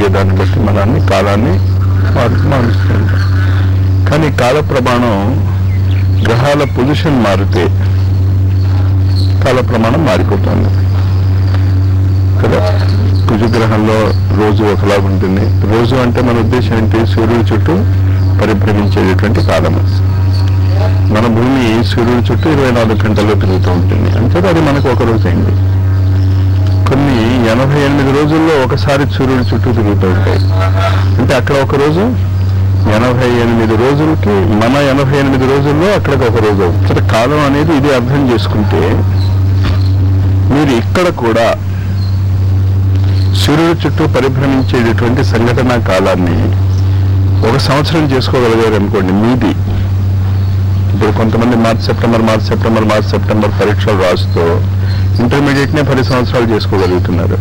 దాన్ని బట్టి మనల్ని కాలాన్ని మారు మారుస్తూ ఉంటాం కానీ కాల ప్రమాణం గ్రహాల పొజిషన్ మారితే కాల ప్రమాణం మారిపోతుంది కదా కుజగ్రహంలో రోజు ఒకలా ఉంటుంది రోజు అంటే మన ఉద్దేశం ఏంటి సూర్యుడి చుట్టూ పరిభ్రమించేటటువంటి కాలము మన భూమి సూర్యుడి చుట్టూ ఇరవై నాలుగు గంటల్లో తిరుగుతూ ఉంటుంది అంటే అది మనకు ఒక రోజు అయింది కొన్ని ఎనభై ఎనిమిది రోజుల్లో ఒకసారి సూర్యుడి చుట్టూ తిరుగుతూ ఉంటాయి అంటే అక్కడ ఒక రోజు ఎనభై ఎనిమిది రోజులకి మన ఎనభై ఎనిమిది రోజుల్లో అక్కడికి ఒక రోజు అవుతుంది కాలం అనేది ఇది అర్థం చేసుకుంటే మీరు ఇక్కడ కూడా సూర్యుడి చుట్టూ పరిభ్రమించేటటువంటి సంఘటన కాలాన్ని ఒక సంవత్సరం చేసుకోగలిగారు అనుకోండి మీది ఇప్పుడు కొంతమంది March September March September March September పరీక్షలు రాస్తూ ఇంటర్మీడియట్ నే పది సంవత్సరాలు చేసుకోగలుగుతున్నారు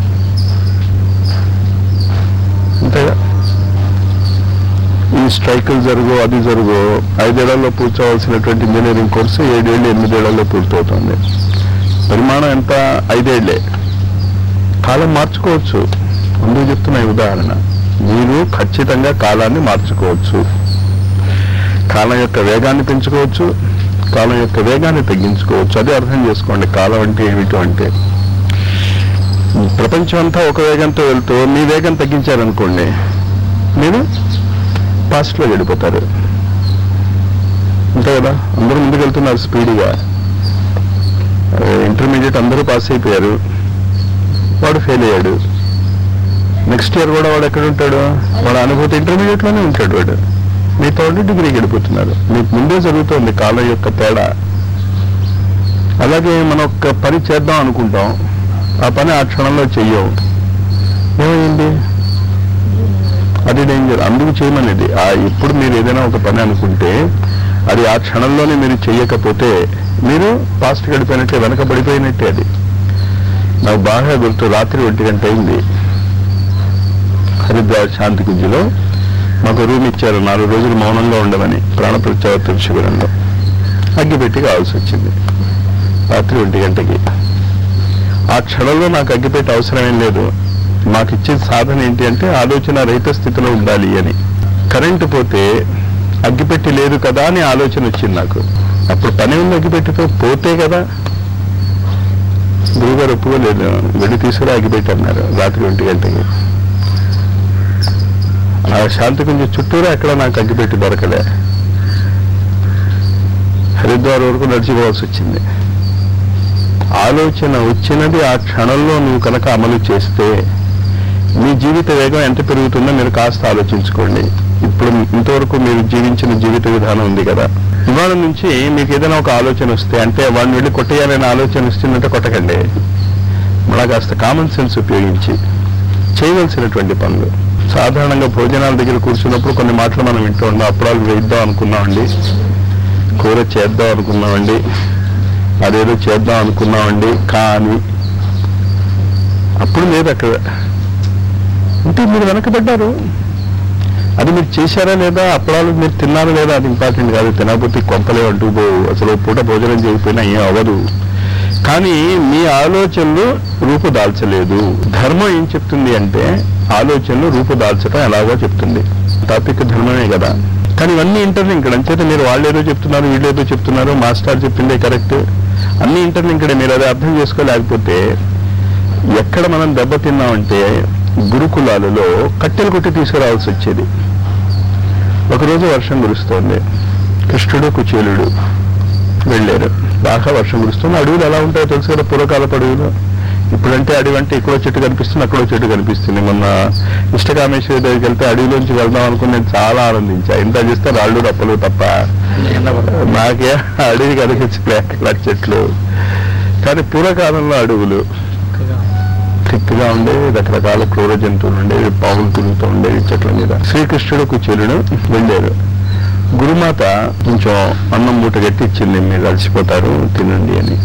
అంతేగా ఈ స్ట్రైకులు జరుగు అది జరుగు ఐదేళ్లలో పూర్తవలసినటువంటి ఇంజనీరింగ్ కోర్సు ఏడేళ్ళు ఎనిమిదేళ్లలో పూర్తవుతుంది పరిమాణం ఎంత ఐదేళ్లే కాలం మార్చుకోవచ్చు అందుకు చెప్తున్నా ఈ ఉదాహరణ మీరు ఖచ్చితంగా కాలాన్ని మార్చుకోవచ్చు కాలం యొక్క వేగాన్ని పెంచుకోవచ్చు కాలం యొక్క వేగాన్ని తగ్గించుకోవచ్చు అదే అర్థం చేసుకోండి కాలం అంటే ఏమిటో అంటే ప్రపంచం అంతా ఒక వేగంతో వెళ్తూ మీ వేగం తగ్గించారనుకోండి మీరు పాస్ట్లో వెళ్ళిపోతారు అంతే కదా అందరూ ముందుకు వెళ్తున్నారు స్పీడ్గా ఇంటర్మీడియట్ అందరూ పాస్ అయిపోయారు వాడు ఫెయిల్ అయ్యాడు నెక్స్ట్ ఇయర్ కూడా వాడు ఎక్కడ ఉంటాడు వాడు అనుభూతి ఇంటర్మీడియట్ లోనే ఉంటాడు వాడు మీతో వాళ్ళు డిగ్రీకి వెళ్ళిపోతున్నారు మీకు ముందే జరుగుతుంది కాలం యొక్క తేడా అలాగే మనం ఒక పని చేద్దాం అనుకుంటాం ఆ పని ఆ క్షణంలో చెయ్యం ఏమైంది అది డేంజర్ అందుకు చేయమనేది ఆ ఇప్పుడు మీరు ఏదైనా ఒక పని అనుకుంటే అది ఆ క్షణంలోనే మీరు చెయ్యకపోతే మీరు పాస్ట్ గడిపోయినట్టే వెనకబడిపోయినట్టే అది నాకు బాగా గుర్తు రాత్రి ఒంటి గంట అయింది హరిద్వార్ శాంతి గుంజిలో మాకు రూమ్ ఇచ్చారు నాలుగు రోజులు మౌనంగా ఉండమని ప్రాణ ప్రత్యావర్తన శిబిరంలో అగ్గిపెట్టి కావాల్సి వచ్చింది రాత్రి ఒంటి గంటకి ఆ క్షణంలో నాకు అగ్గిపెట్టి అవసరమేం లేదు మాకు ఇచ్చే సాధన ఏంటి అంటే ఆలోచన రహిత స్థితిలో ఉండాలి అని కరెంటు పోతే అగ్గిపెట్టి లేదు కదా అని ఆలోచన వచ్చింది నాకు అప్పుడు పని ఉంది అగ్గిపెట్టితో పోతే కదా గురుగారు ఒప్పుకోలేదు వెళ్ళి తీసుకురా అగ్గిపెట్టి అన్నారు రాత్రి ఒంటి గంటకి ఆ శాంతి కొంచెం చుట్టూరా ఎక్కడ నాకు అగ్గిపెట్టి దొరకలే హరిద్వార్ వరకు నడిచిపోవాల్సి వచ్చింది ఆలోచన వచ్చినది ఆ క్షణంలో నువ్వు కనుక అమలు చేస్తే మీ జీవిత వేగం ఎంత పెరుగుతుందో మీరు కాస్త ఆలోచించుకోండి ఇప్పుడు ఇంతవరకు మీరు జీవించిన జీవిత విధానం ఉంది కదా ఇవాళ నుంచి మీకు ఏదైనా ఒక ఆలోచన వస్తే అంటే వాడిని వెళ్ళి కొట్టేయాలనే ఆలోచన వస్తుందంటే కొట్టకండి మళ్ళా కాస్త కామన్ సెన్స్ ఉపయోగించి చేయవలసినటువంటి పనులు సాధారణంగా భోజనాల దగ్గర కూర్చున్నప్పుడు కొన్ని మాటలు మనం వింటూ ఉన్నాం అప్పుడాలు వేయిద్దాం అనుకున్నామండి కూర చేద్దాం అనుకున్నామండి అదేదో చేద్దాం అనుకున్నామండి కానీ అప్పుడు లేదు అక్కడ అంటే మీరు వెనకబడ్డారు అది మీరు చేశారా లేదా అప్పడాలు మీరు తిన్నారా లేదా అది ఇంపార్టెంట్ కాదు తినకపోతే కొంపలే అంటూ పోవు అసలు పూట భోజనం చేయకపోయినా ఏం అవ్వదు కానీ మీ ఆలోచనలు రూపుదాల్చలేదు ధర్మం ఏం చెప్తుంది అంటే ఆలోచనలు రూపుదాల్చడం ఎలాగో చెప్తుంది టాపిక్ ధర్మమే కదా కానీ ఇవన్నీ ఇంటర్లింక్డ్ అంచేత మీరు వాళ్ళు ఏదో చెప్తున్నారు వీళ్ళు ఏదో చెప్తున్నారు మాస్టర్ చెప్పిందే కరెక్ట్ అన్ని ఇంటర్లింక్డే మీరు అది అర్థం చేసుకోలేకపోతే ఎక్కడ మనం దెబ్బతిన్నామంటే గురుకులాలలో కట్టెలు కొట్టి తీసుకురావాల్సి వచ్చేది ఒకరోజు వర్షం కురుస్తోంది కృష్ణుడు కుచేలుడు వెళ్ళారు బాగా వర్షం కురుస్తుంది అడవులు ఎలా ఉంటాయో తెలుసు కదా పూర్వకాలపు అడవులు ఇప్పుడంటే అడవి అంటే ఇక్కడో చెట్టు కనిపిస్తుంది అక్కడో చెట్టు కనిపిస్తుంది మొన్న ఇష్టకామేశ్వరి దగ్గరికి వెళ్తే అడవిలోంచి వెళ్దాం అనుకుని నేను చాలా ఆనందించా ఇంత చేస్తే రాళ్ళు రప్పలు తప్ప నాకే అడవి కనిపించలే అక్కడ చెట్లు కానీ పూర్వకాలంలో అడవులు థిక్గా ఉండేవి రకరకాల క్రూర జంతువులు ఉండేవి పావులు తిరుగుతూ ఉండేవి చెట్ల మీద శ్రీకృష్ణుడు కుచేలుడు వెళ్ళారు గురుమాత కొంచెం అన్నం మూట గట్టి ఇచ్చింది మీరు అలసిపోతారు తినండి అని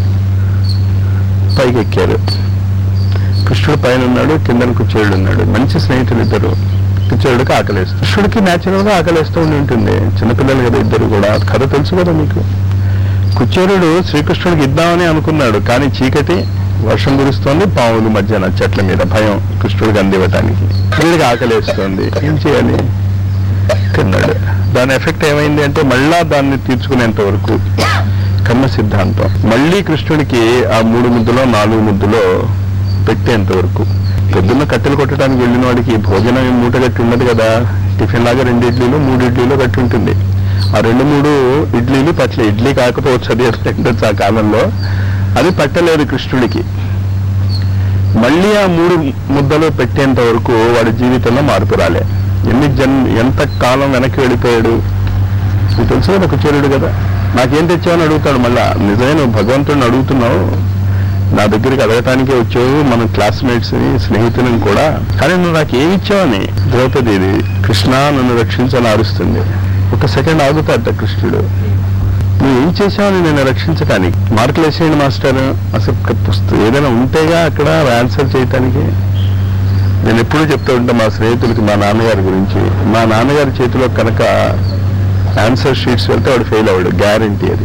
పైకి ఎక్కారు కృష్ణుడు పైన ఉన్నాడు కిందన కుచేలుడు ఉన్నాడు మంచి స్నేహితులు ఇద్దరు కుచేలుడికి ఆకలేస్తుంది కృష్ణుడికి న్యాచురల్ గా ఆకలేస్తూ ఉండి ఉంటుంది చిన్నపిల్లలు కదా ఇద్దరు కూడా కథ తెలుసు కదా మీకు కుచేలుడు శ్రీకృష్ణుడికి ఇద్దామని అనుకున్నాడు కానీ చీకటి వర్షం కురుస్తోంది పావులు మధ్యాహ్నం చెట్ల మీద భయం కృష్ణుడికి అందివ్వటానికి వీడికి ఆకలేస్తోంది ఏం చేయాలి తిన్నాడు దాని ఎఫెక్ట్ ఏమైంది అంటే మళ్ళా దాన్ని తీర్చుకునేంత వరకు కర్మ సిద్ధాంతం మళ్ళీ కృష్ణుడికి ఆ మూడు ముద్దులో నాలుగు ముద్దులో పెట్టేంత వరకు పొద్దున్న కట్టెలు కొట్టడానికి వెళ్ళిన వాడికి భోజనం ఏం మూట కట్టి ఉండదు కదా టిఫిన్ లాగా రెండు ఇడ్లీలు మూడు ఇడ్లీలు కట్టి ఉంటుంది ఆ రెండు మూడు ఇడ్లీలు పట్ల ఇడ్లీ కాకపోవచ్చు అది ఉండొచ్చు ఆ కాలంలో అది పట్టలేదు కృష్ణుడికి మళ్ళీ ఆ మూడు ముద్దలు పెట్టేంత వరకు వాడి జీవితంలో మార్పు రాలే ఎన్ని జన్ ఎంత కాలం వెనక్కి వెళ్ళిపోయాడు నీకు తెలుసు కదా కుచేరుడు కదా నాకేం తెచ్చావని అడుగుతాడు మళ్ళా నిజమే నువ్వు భగవంతుడిని అడుగుతున్నావు నా దగ్గరికి అడగటానికే వచ్చావు మన క్లాస్మేట్స్ ని స్నేహితులను కూడా కానీ నువ్వు నాకు ఏమి ఇచ్చావని ద్రౌపది ఇది కృష్ణ నన్ను రక్షించని అరుస్తుంది ఒక సెకండ్ ఆగుతాడట కృష్ణుడు నువ్వు ఏం చేసావని నేను రక్షించటానికి మార్కులు వేసేయండి మాస్టర్ అసలు ఒక పుస్తకం ఏదైనా ఉంటేగా అక్కడ ఆన్సర్ చేయటానికి నేను ఎప్పుడూ చెప్తూ ఉంటా మా స్నేహితులకి మా నాన్నగారి గురించి మా నాన్నగారి చేతిలో కనుక ఆన్సర్ షీట్స్ వెళ్తే వాడు ఫెయిల్ అవ్వడు గ్యారంటీ అది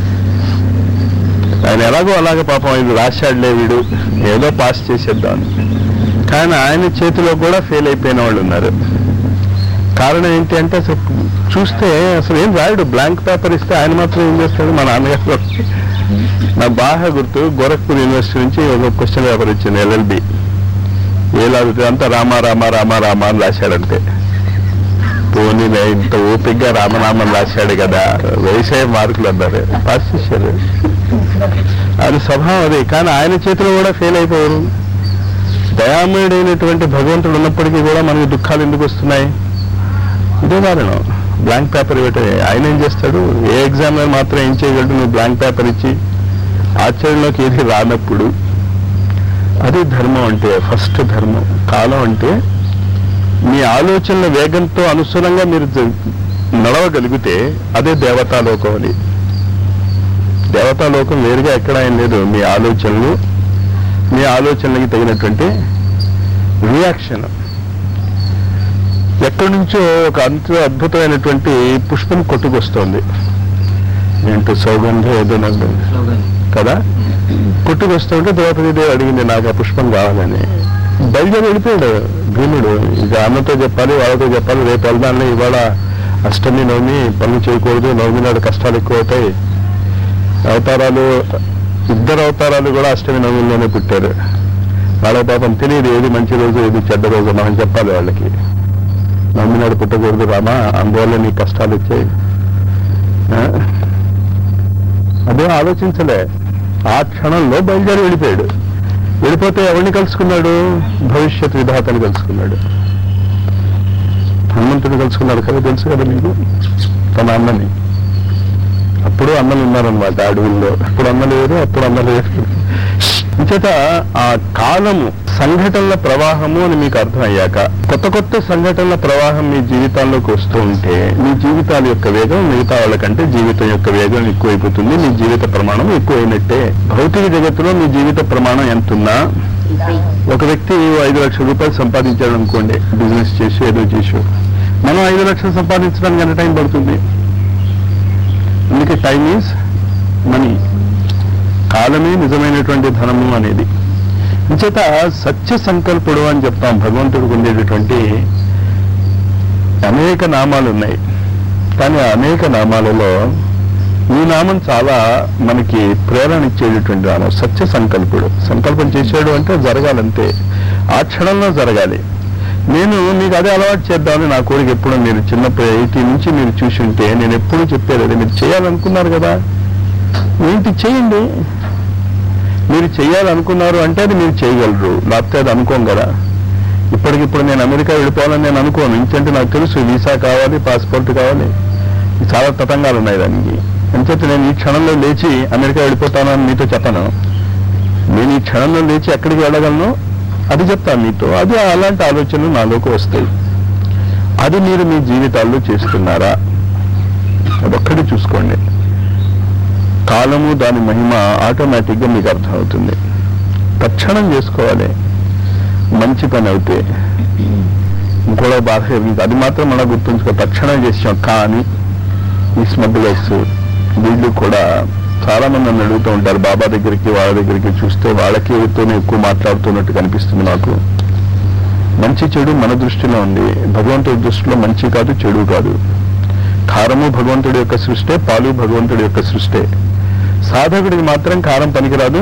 ఆయన ఎలాగో అలాగే పాపం ఇది రాశాడులే వీడు ఏదో పాస్ చేసేద్దాం కానీ ఆయన చేతిలో కూడా ఫెయిల్ అయిపోయిన వాళ్ళు ఉన్నారు కారణం ఏంటి అంటే అసలు చూస్తే అసలు ఏం రాయడు బ్లాంక్ పేపర్ ఇస్తే ఆయన మాత్రం ఏం చేస్తాడు మా నాన్నగారు నాకు బాగా గుర్తు గోరఖ్పూర్ యూనివర్సిటీ నుంచి ఒక క్వశ్చన్ పేపర్ ఇచ్చింది ఎల్ఎల్బి ఏ లాగుతుంది అంతా రామ రామ రామ రామ అని రాశాడంటే పోనీ ఇంత ఓపిగ్గా రామనామం రాశాడు కదా వ్యవసాయ మార్కులు అన్నారు పాస్ చేశారు అది స్వభావం అది కానీ ఆయన చేతిలో కూడా ఫెయిల్ అయిపోయారు దయామయుడైనటువంటి భగవంతుడు ఉన్నప్పటికీ కూడా మనకి దుఃఖాలు ఎందుకు వస్తున్నాయి ఇదే కారణం బ్లాంక్ పేపర్ ఇవ్వటమే ఆయన ఏం చేస్తాడు ఏ ఎగ్జామినర్ మాత్రం ఏం చేయగలడు నువ్వు బ్లాంక్ పేపర్ ఇచ్చి ఆచరణలోకి ఏది రానప్పుడు అది ధర్మం అంటే ఫస్ట్ ధర్మం కాలం అంటే మీ ఆలోచనల వేగంతో అనుసరంగా మీరు జ- నడవగలిగితే అదే దేవతాలోకం అని దేవతాలోకం వేరుగా ఎక్కడ ఏం లేదు మీ ఆలోచనలు మీ ఆలోచనలకి తగినటువంటి రియాక్షన్ ఎక్కడి నుంచో ఒక అంత అద్భుతమైనటువంటి పుష్పం కొట్టుకొస్తోంది ఏంటో సౌగంధ ఏదో నాకు కదా కొట్టుకొస్తుంటే ద్రౌపది దేవి అడిగింది నాకు ఆ పుష్పం కావాలని బయలుదేరి వెళ్ళిపోయాడు భీముడు ఇక అన్నతో చెప్పాలి వాళ్ళతో చెప్పాలి రేపు వెళ్దాన్ని ఇవాళ అష్టమి నవమి పనులు చేయకూడదు నవమి నాడు కష్టాలు ఎక్కువ అవుతాయి అవతారాలు ఇద్దరు అవతారాలు కూడా అష్టమి నవమిలోనే పుట్టారు వాళ్ళ పాపం తెలియదు ఏది మంచి రోజు ఏది చెడ్డ రోజు మనం చెప్పాలి వాళ్ళకి నవమి నాడు పుట్టకూడదు రామా అందువల్ల నీ కష్టాలు వచ్చాయి ఆ? అదే ఆలోచించలే ఆ క్షణంలో బయలుదేరి వెళ్ళిపోయాడు వెళ్ళిపోతే ఎవరిని కలుసుకున్నాడు భవిష్యత్ విధాతని కలుసుకున్నాడు హనుమంతుడు కలుసుకున్నాడు కదా తెలుసు కదా మీకు తన అన్నని అప్పుడు అన్నలు ఉన్నారనమాట అడవుల్లో అప్పుడు అన్న లేరు అప్పుడు అన్న లేరు ఇంచేత ఆ కాలము సంఘటనల ప్రవాహము అని మీకు అర్థమయ్యాక కొత్త కొత్త సంఘటనల ప్రవాహం మీ జీవితాల్లోకి వస్తూ ఉంటే మీ జీవితాల యొక్క వేగం మిగతా వాళ్ళకంటే జీవితం యొక్క వేగం ఎక్కువైపోతుంది మీ జీవిత ప్రమాణం ఎక్కువైనట్టే భౌతిక జగత్తులో మీ జీవిత ప్రమాణం ఎంతున్నా ఒక వ్యక్తి ఐదు లక్షల రూపాయలు సంపాదించాడు అనుకోండి బిజినెస్ చేసి ఏదో చేసి మనం ఐదు లక్షలు సంపాదించడానికి ఎంత టైం పడుతుంది అందుకే టైం ఈజ్ మనీ కాలమే నిజమైనటువంటి ధనము అనేది ఇంచేత సత్య సంకల్పుడు అని చెప్తాం భగవంతుడికి ఉండేటటువంటి అనేక నామాలు ఉన్నాయి కానీ ఆ అనేక నామాలలో ఈ నామం చాలా మనకి ప్రేరణ ఇచ్చేటటువంటి నామం సత్య సంకల్పుడు సంకల్పం చేశాడు అంటే జరగాలంతే ఆ క్షణంలో జరగాలి నేను మీకు అదే అలవాటు చేద్దామని నా కోరిక ఎప్పుడు మీరు చిన్నప్పుడు ఎయిటీ నుంచి మీరు చూసి ఉంటే నేను ఎప్పుడు చెప్పేది అదే మీరు చేయాలనుకున్నారు కదా ఏంటి చేయండి మీరు చేయాలనుకున్నారు అంటే అది మీరు చేయగలరు లేకపోతే అది అనుకోం కదా ఇప్పటికిప్పుడు నేను అమెరికా వెళ్ళిపోవాలని నేను అనుకోను ఎందుకంటే నాకు తెలుసు వీసా కావాలి పాస్పోర్ట్ కావాలి ఈ చాలా తతంగాలు ఉన్నాయి దానికి అంచేత నేను ఈ క్షణంలో లేచి అమెరికా వెళ్ళిపోతానని మీతో చెప్పను నేను ఈ క్షణంలో లేచి ఎక్కడికి వెళ్ళగలను అది చెప్తాను మీతో అది అలాంటి ఆలోచనలు నాలోకి వస్తాయి అది మీరు మీ జీవితాల్లో చేస్తున్నారా అదొక్కటి చూసుకోండి కాలము దాని మహిమ ఆటోమేటిక్గా మీకు అర్థమవుతుంది తక్షణం చేసుకోవాలి మంచి పని అవుతే ఇంకోలో బాధ మీకు అది మాత్రం మనం గుర్తుంచుకో తక్షణం చేసాం కానీ ఈ స్మగ్లర్స్ వీళ్ళు కూడా చాలా మంది నన్ను అడుగుతూ ఉంటారు బాబా దగ్గరికి వాళ్ళ దగ్గరికి చూస్తే వాళ్ళకి ఎవరితోనే ఎక్కువ మాట్లాడుతున్నట్టు కనిపిస్తుంది నాకు మంచి చెడు మన దృష్టిలో ఉంది భగవంతుడి దృష్టిలో మంచి కాదు చెడు కాదు కారము భగవంతుడి యొక్క సృష్టే పాలు భగవంతుడి యొక్క సృష్టే సాధకుడికి మాత్రం కారం పనికిరాదు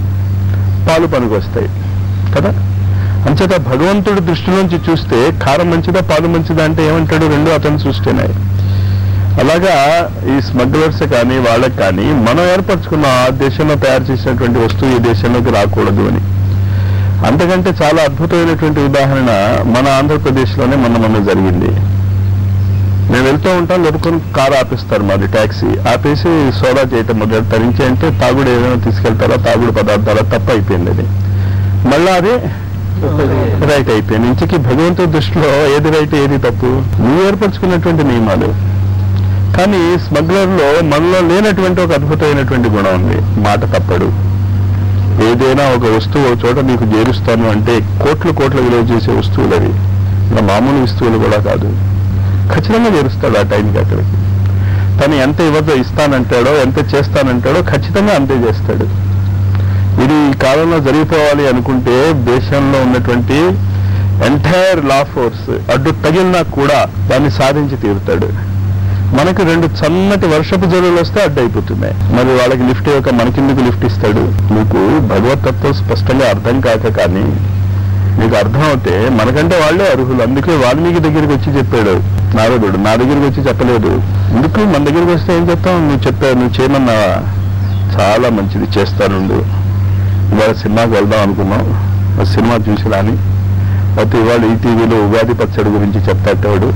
పాలు పనికొస్తాయి కదా అంచేత భగవంతుడి దృష్టిలోంచి చూస్తే కారం మంచిదా పాలు మంచిదా అంటే ఏమంటాడు రెండు అతని సృష్టినాయి అలాగా ఈ స్మగ్లర్స్ కానీ వాళ్ళకి కానీ మనం ఏర్పరచుకున్న ఆ దేశంలో తయారు చేసినటువంటి వస్తువు ఈ దేశంలోకి రాకూడదు అని అంతకంటే చాలా అద్భుతమైనటువంటి ఉదాహరణ మన ఆంధ్రప్రదేశ్లోనే మొన్న మొన్న జరిగింది మేము వెళ్తూ ఉంటాం లోపల కారు ఆపిస్తారు మాది ట్యాక్సీ ఆపేసి సోదా చేయటం మొదలు తరించి అంటే తాగుడు ఏదైనా తీసుకెళ్తారా తాగుడు పదార్థాల తప్ప అయిపోయింది అది మళ్ళా అది రైట్ అయిపోయింది ఇంటికి భగవంతుడి దృష్టిలో ఏది రైట్ ఏది తప్పు నువ్వు ఏర్పరచుకున్నటువంటి నియమాలు కానీ స్మగ్లర్ లో మనలో లేనటువంటి ఒక అద్భుతమైనటువంటి గుణం ఉంది మాట తప్పడు ఏదైనా ఒక వస్తువు ఒక చోట నీకు చేరుస్తాను అంటే కోట్లు కోట్ల విలువ చేసే వస్తువులు అవి ఇంకా మామూలు వస్తువులు కూడా కాదు ఖచ్చితంగా చేరుస్తాడు ఆ టైంకి అక్కడికి తను ఎంత ఇవ్వదో ఇస్తానంటాడో ఎంత చేస్తానంటాడో ఖచ్చితంగా అంతే చేస్తాడు ఇది ఈ కాలంలో జరిగిపోవాలి అనుకుంటే దేశంలో ఉన్నటువంటి ఎంటైర్ లా ఫోర్స్ అడ్డు తగిలినా కూడా దాన్ని సాధించి తీరుతాడు మనకి రెండు చల్లటి వర్షపు జల్లులు వస్తే అడ్డు అయిపోతున్నాయి మరి వాళ్ళకి లిఫ్ట్ యొక్క మనకిందుకు లిఫ్ట్ ఇస్తాడు మీకు భగవతత్వం స్పష్టంగా అర్థం కాక కానీ మీకు అర్థం అవుతే మనకంటే వాళ్ళే అర్హులు అందుకే వాల్మీకి దగ్గరికి వచ్చి చెప్పాడు నారదుడు నా దగ్గరికి వచ్చి చెప్పలేదు ఎందుకు మన దగ్గరికి వస్తే ఏం చెప్తాం నువ్వు చెప్పావు నువ్వు చేయమన్నావా చాలా మంచిది చేస్తానుండు ఇవాళ సినిమాకి వెళ్దాం అనుకున్నాం ఆ సినిమా చూసి రాని అయితే ఇవాళ ఈ టీవీలో ఉగాది పచ్చడి గురించి చెప్తాడు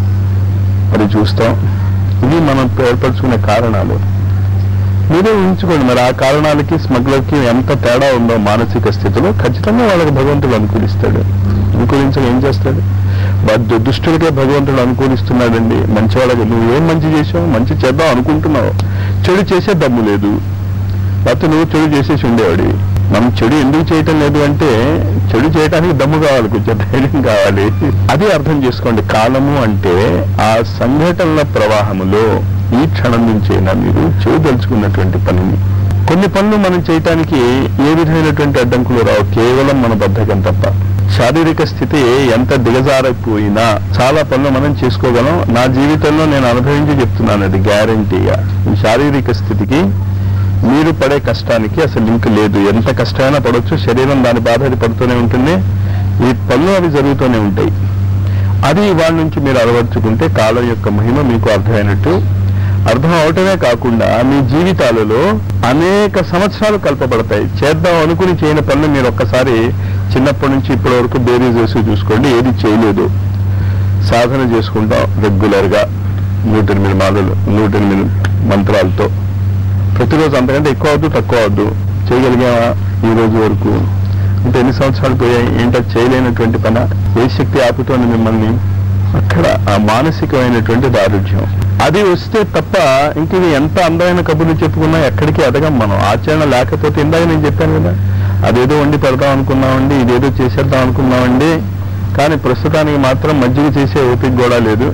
అది చూస్తాం ఇవి మనం ఏర్పరచుకునే కారణాలు మీరే ఊహించుకోండి మరి ఆ కారణాలకి స్మగ్లర్కి ఎంత తేడా ఉందో మానసిక స్థితిలో ఖచ్చితంగా వాళ్ళకి భగవంతుడు అనుకూలిస్తాడు అనుకూలించక ఏం చేస్తాడు వాడు దుష్టుడికే భగవంతుడు అనుకూలిస్తున్నాడండి మంచి వాళ్ళకి నువ్వు ఏం మంచి చేసావు మంచి చేద్దాం అనుకుంటున్నావు చెడు చేసే దమ్ము లేదు లేకపోతే నువ్వు చెడు చేసేసి ఉండేవాడి మనం చెడు ఎందుకు చేయటం లేదు అంటే చెడు చేయడానికి దమ్ము కావాలి కొంచెం ధైర్యం కావాలి అది అర్థం చేసుకోండి కాలము అంటే ఆ సంఘటనల ప్రవాహములో ఈ క్షణం నుంచైనా మీరు చేయదలుచుకున్నటువంటి పనిని కొన్ని పనులు మనం చేయటానికి ఏ విధమైనటువంటి అడ్డంకులు రావు కేవలం మన బద్ధకం తప్ప శారీరక స్థితి ఎంత దిగజారిపోయినా చాలా పనులు మనం చేసుకోగలం నా జీవితంలో నేను అనుభవించి చెప్తున్నాను అది గ్యారంటీగా ఈ శారీరక స్థితికి మీరు పడే కష్టానికి అసలు లింక్ లేదు ఎంత కష్టమైనా పడవచ్చు శరీరం దాని బాధ అది పడుతూనే ఉంటుంది ఈ పనులు అవి జరుగుతూనే ఉంటాయి అది ఇవాళ నుంచి మీరు అలవర్చుకుంటే కాలం యొక్క మహిమ మీకు అర్థమైనట్టు అర్థం అవటమే కాకుండా మీ జీవితాలలో అనేక సంవత్సరాలు కల్పబడతాయి చేద్దాం అనుకుని చేయని పనులు మీరు ఒక్కసారి చిన్నప్పటి నుంచి ఇప్పటి వరకు బేరీజ్ వేసి చూసుకోండి ఏది చేయలేదు సాధన చేసుకుంటాం రెగ్యులర్ గా నూట ఎనిమిది మాలలు నూట ఎనిమిది మంత్రాలతో ప్రతిరోజు అంతకంటే ఎక్కువ అవద్దు తక్కువ అవద్దు చేయగలిగామా ఈ రోజు వరకు అంటే ఎన్ని సంవత్సరాలు పోయాయి ఏంటో చేయలేనటువంటి పన ఏ శక్తి ఆపుతోంది మిమ్మల్ని అక్కడ ఆ మానసికమైనటువంటి దారుఢ్యం అది వస్తే తప్ప ఇంక ఇది ఎంత అందమైన కబుర్లు చెప్పుకున్నా ఎక్కడికి ఎదగం మనం ఆచరణ లేకపోతే ఇందాక నేను చెప్పాను కదా అదేదో వండి పెడదాం అనుకున్నామండి ఇదేదో చేసేద్దాం అనుకున్నామండి కానీ ప్రస్తుతానికి మాత్రం మజ్జిగ చేసే ఓపిక కూడా లేదు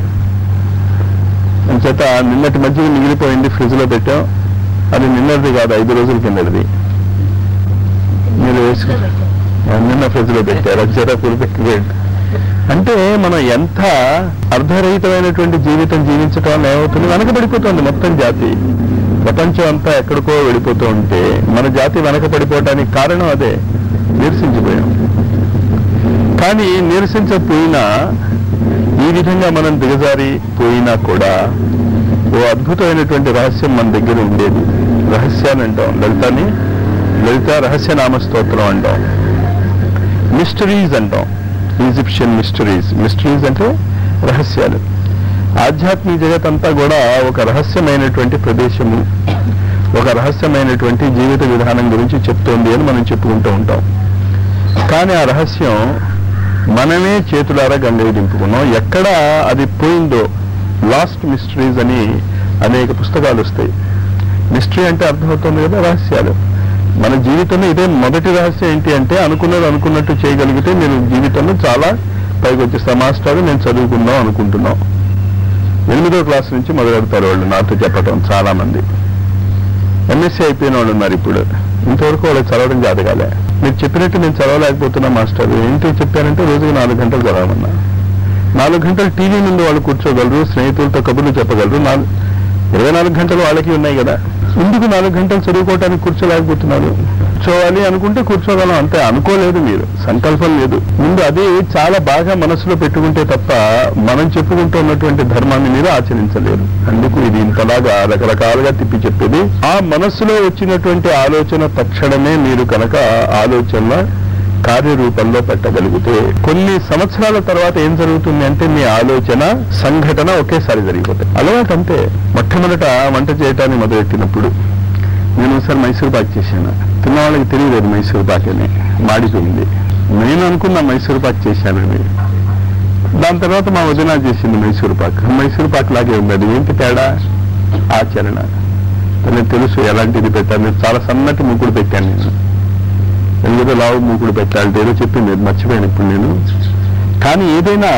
అంచేత నిన్నటి మజ్జిగ మిగిలిపోయింది ఫ్రిడ్జ్ లో పెట్టాం అది నిన్నటిది కాదు ఐదు రోజుల కిందటిది మీరు వేసుకు నిన్న ఫ్రిడ్జ్ లో పెట్టారు అంచేత పులిపెట్టి అంటే మనం ఎంత అర్ధరహితమైనటువంటి జీవితం జీవించడం వల్ల ఏమవుతుంది వెనకబడిపోతుంది మొత్తం జాతి ప్రపంచం అంతా ఎక్కడికో వెళ్ళిపోతూ ఉంటే మన జాతి వెనకబడిపోవడానికి కారణం అదే నిరసించిపోయాం కానీ నిరసించకపోయినా ఈ విధంగా మనం దిగజారి పోయినా కూడా ఓ అద్భుతమైనటువంటి రహస్యం మన దగ్గర ఉండేది రహస్యాన్ని అంటాం లలితాని లలిత రహస్య నామ స్తోత్రం అంటాం మిస్టరీస్ అంటాం ఈజిప్షియన్ మిస్టరీస్ మిస్టరీస్ అంటే రహస్యాలు ఆధ్యాత్మిక జగత్ అంతా కూడా ఒక రహస్యమైనటువంటి ప్రదేశము ఒక రహస్యమైనటువంటి జీవిత విధానం గురించి చెప్తోంది అని మనం చెప్పుకుంటూ ఉంటాం కానీ ఆ రహస్యం మనమే చేతులారా గంగవి దింపుకున్నాం ఎక్కడ అది పోయిందో లాస్ట్ మిస్టరీస్ అని అనేక పుస్తకాలు వస్తాయి మిస్టరీ అంటే అర్థమవుతుంది కదా రహస్యాలు మన జీవితంలో ఇదే మొదటి రహస్యం ఏంటి అంటే అనుకున్నది అనుకున్నట్టు చేయగలిగితే మీరు జీవితంలో చాలా పైకి వచ్చేస్తా మాస్టర్ నేను చదువుకుందాం అనుకుంటున్నాం ఎనిమిదో క్లాస్ నుంచి మొదలెడతారు వాళ్ళు నాతో చెప్పటం చాలా మంది ఎంఎస్సీ అయిపోయిన వాళ్ళు ఉన్నారు ఇప్పుడు ఇంతవరకు వాళ్ళకి చదవడం జాతకాలే మీరు చెప్పినట్టు నేను చదవలేకపోతున్నా మాస్టర్ ఏంటి చెప్పారంటే రోజుకి నాలుగు గంటలు చదవమన్నా నాలుగు గంటలు టీవీ ముందు వాళ్ళు కూర్చోగలరు స్నేహితులతో కబుర్లు చెప్పగలరు నాలుగు ఇరవై నాలుగు గంటలు వాళ్ళకి ఉన్నాయి కదా ఎందుకు నాలుగు గంటలు చదువుకోవటానికి కూర్చోలేకపోతున్నారు కూర్చోవాలి అనుకుంటే కూర్చోగలం అంతే అనుకోలేదు మీరు సంకల్పం లేదు ముందు అది చాలా బాగా మనసులో పెట్టుకుంటే తప్ప మనం చెప్పుకుంటూ ఉన్నటువంటి ధర్మాన్ని మీరు ఆచరించలేరు అందుకు ఇది ఇంతలాగా రకరకాలుగా తిప్పి చెప్పేది ఆ మనస్సులో వచ్చినటువంటి ఆలోచన తక్షణమే మీరు కనుక ఆలోచన కార్యరూపంలో పెట్టగలిగితే కొన్ని సంవత్సరాల తర్వాత ఏం జరుగుతుంది అంటే మీ ఆలోచన సంఘటన ఒకేసారి జరిగిపోతాయి అలవాటు అంతే మొట్టమొదట వంట చేయటాన్ని మొదలెట్టినప్పుడు నేను ఒకసారి మైసూర్ పాక్ చేశాను తిన్న వాళ్ళకి తెలియలేదు మైసూర్ పాక్ అని మాడిపోయింది నేను అనుకున్న మైసూర్ పాక్ చేశానని దాని తర్వాత మా వదిన చేసింది మైసూర్ పాక్ మైసూర్ పాక్ లాగే ఉంది అది ఏంటి తేడా ఆచరణ తనకు తెలుసు ఎలాంటిది పెట్టాను చాలా సన్నటి ముక్కుడు పెట్టాను నేను ఎందుకంటే లావు మూకుడు పెట్టాలంటే ఏదో చెప్పింది అది మర్చిపోయాను ఇప్పుడు నేను కానీ ఏదైనా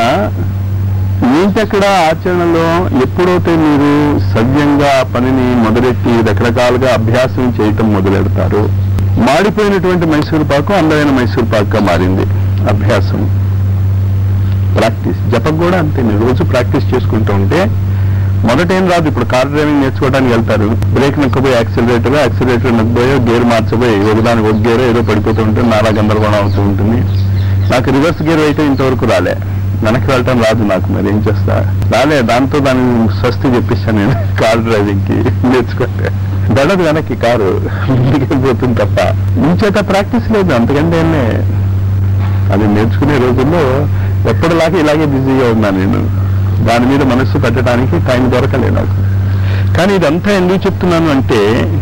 ఏంటక్కడ ఆచరణలో ఎప్పుడైతే మీరు సవ్యంగా ఆ పనిని మొదలెట్టి రకరకాలుగా అభ్యాసం చేయటం మొదలెడతారు మాడిపోయినటువంటి మైసూరు పాకు అందమైన మైసూరు పాకుగా మారింది అభ్యాసం ప్రాక్టీస్ జపం కూడా అంతే మీరు రోజు ప్రాక్టీస్ చేసుకుంటూ ఉంటే మొదట ఏం రాదు ఇప్పుడు కార్ డ్రైవింగ్ నేర్చుకోవడానికి వెళ్తారు బ్రేక్ నొక్కబోయి యాక్సిలరేటర్ యాక్సిలరేటర్ నొక్కబోయో గేర్ మార్చబోయి ఒకదానికి ఒక గేర్ ఏదో పడిపోతూ ఉంటుంది నాలా గందరగోళం అవుతూ ఉంటుంది నాకు రివర్స్ గేర్ అయితే ఇంతవరకు రాలే వెనక్కి వెళ్ళటం రాదు నాకు మరి ఏం చేస్తా రాలే దాంతో దాని స్వస్తి చెప్పిస్తాను నేను కార్ డ్రైవింగ్ కి నేర్చుకుంటే దడదు వెనక్కి కారు ముందుకెళ్ళిపోతుంది తప్ప ఇంచేత ప్రాక్టీస్ లేదు అంతకంటే ఏమే అది నేర్చుకునే రోజుల్లో ఎప్పటిలాగా ఇలాగే బిజీగా ఉన్నాను నేను దాని మీద మనస్సు పెట్టడానికి టైం దొరకలేదు నాకు కానీ ఇదంతా ఎందుకు చెప్తున్నాను అంటే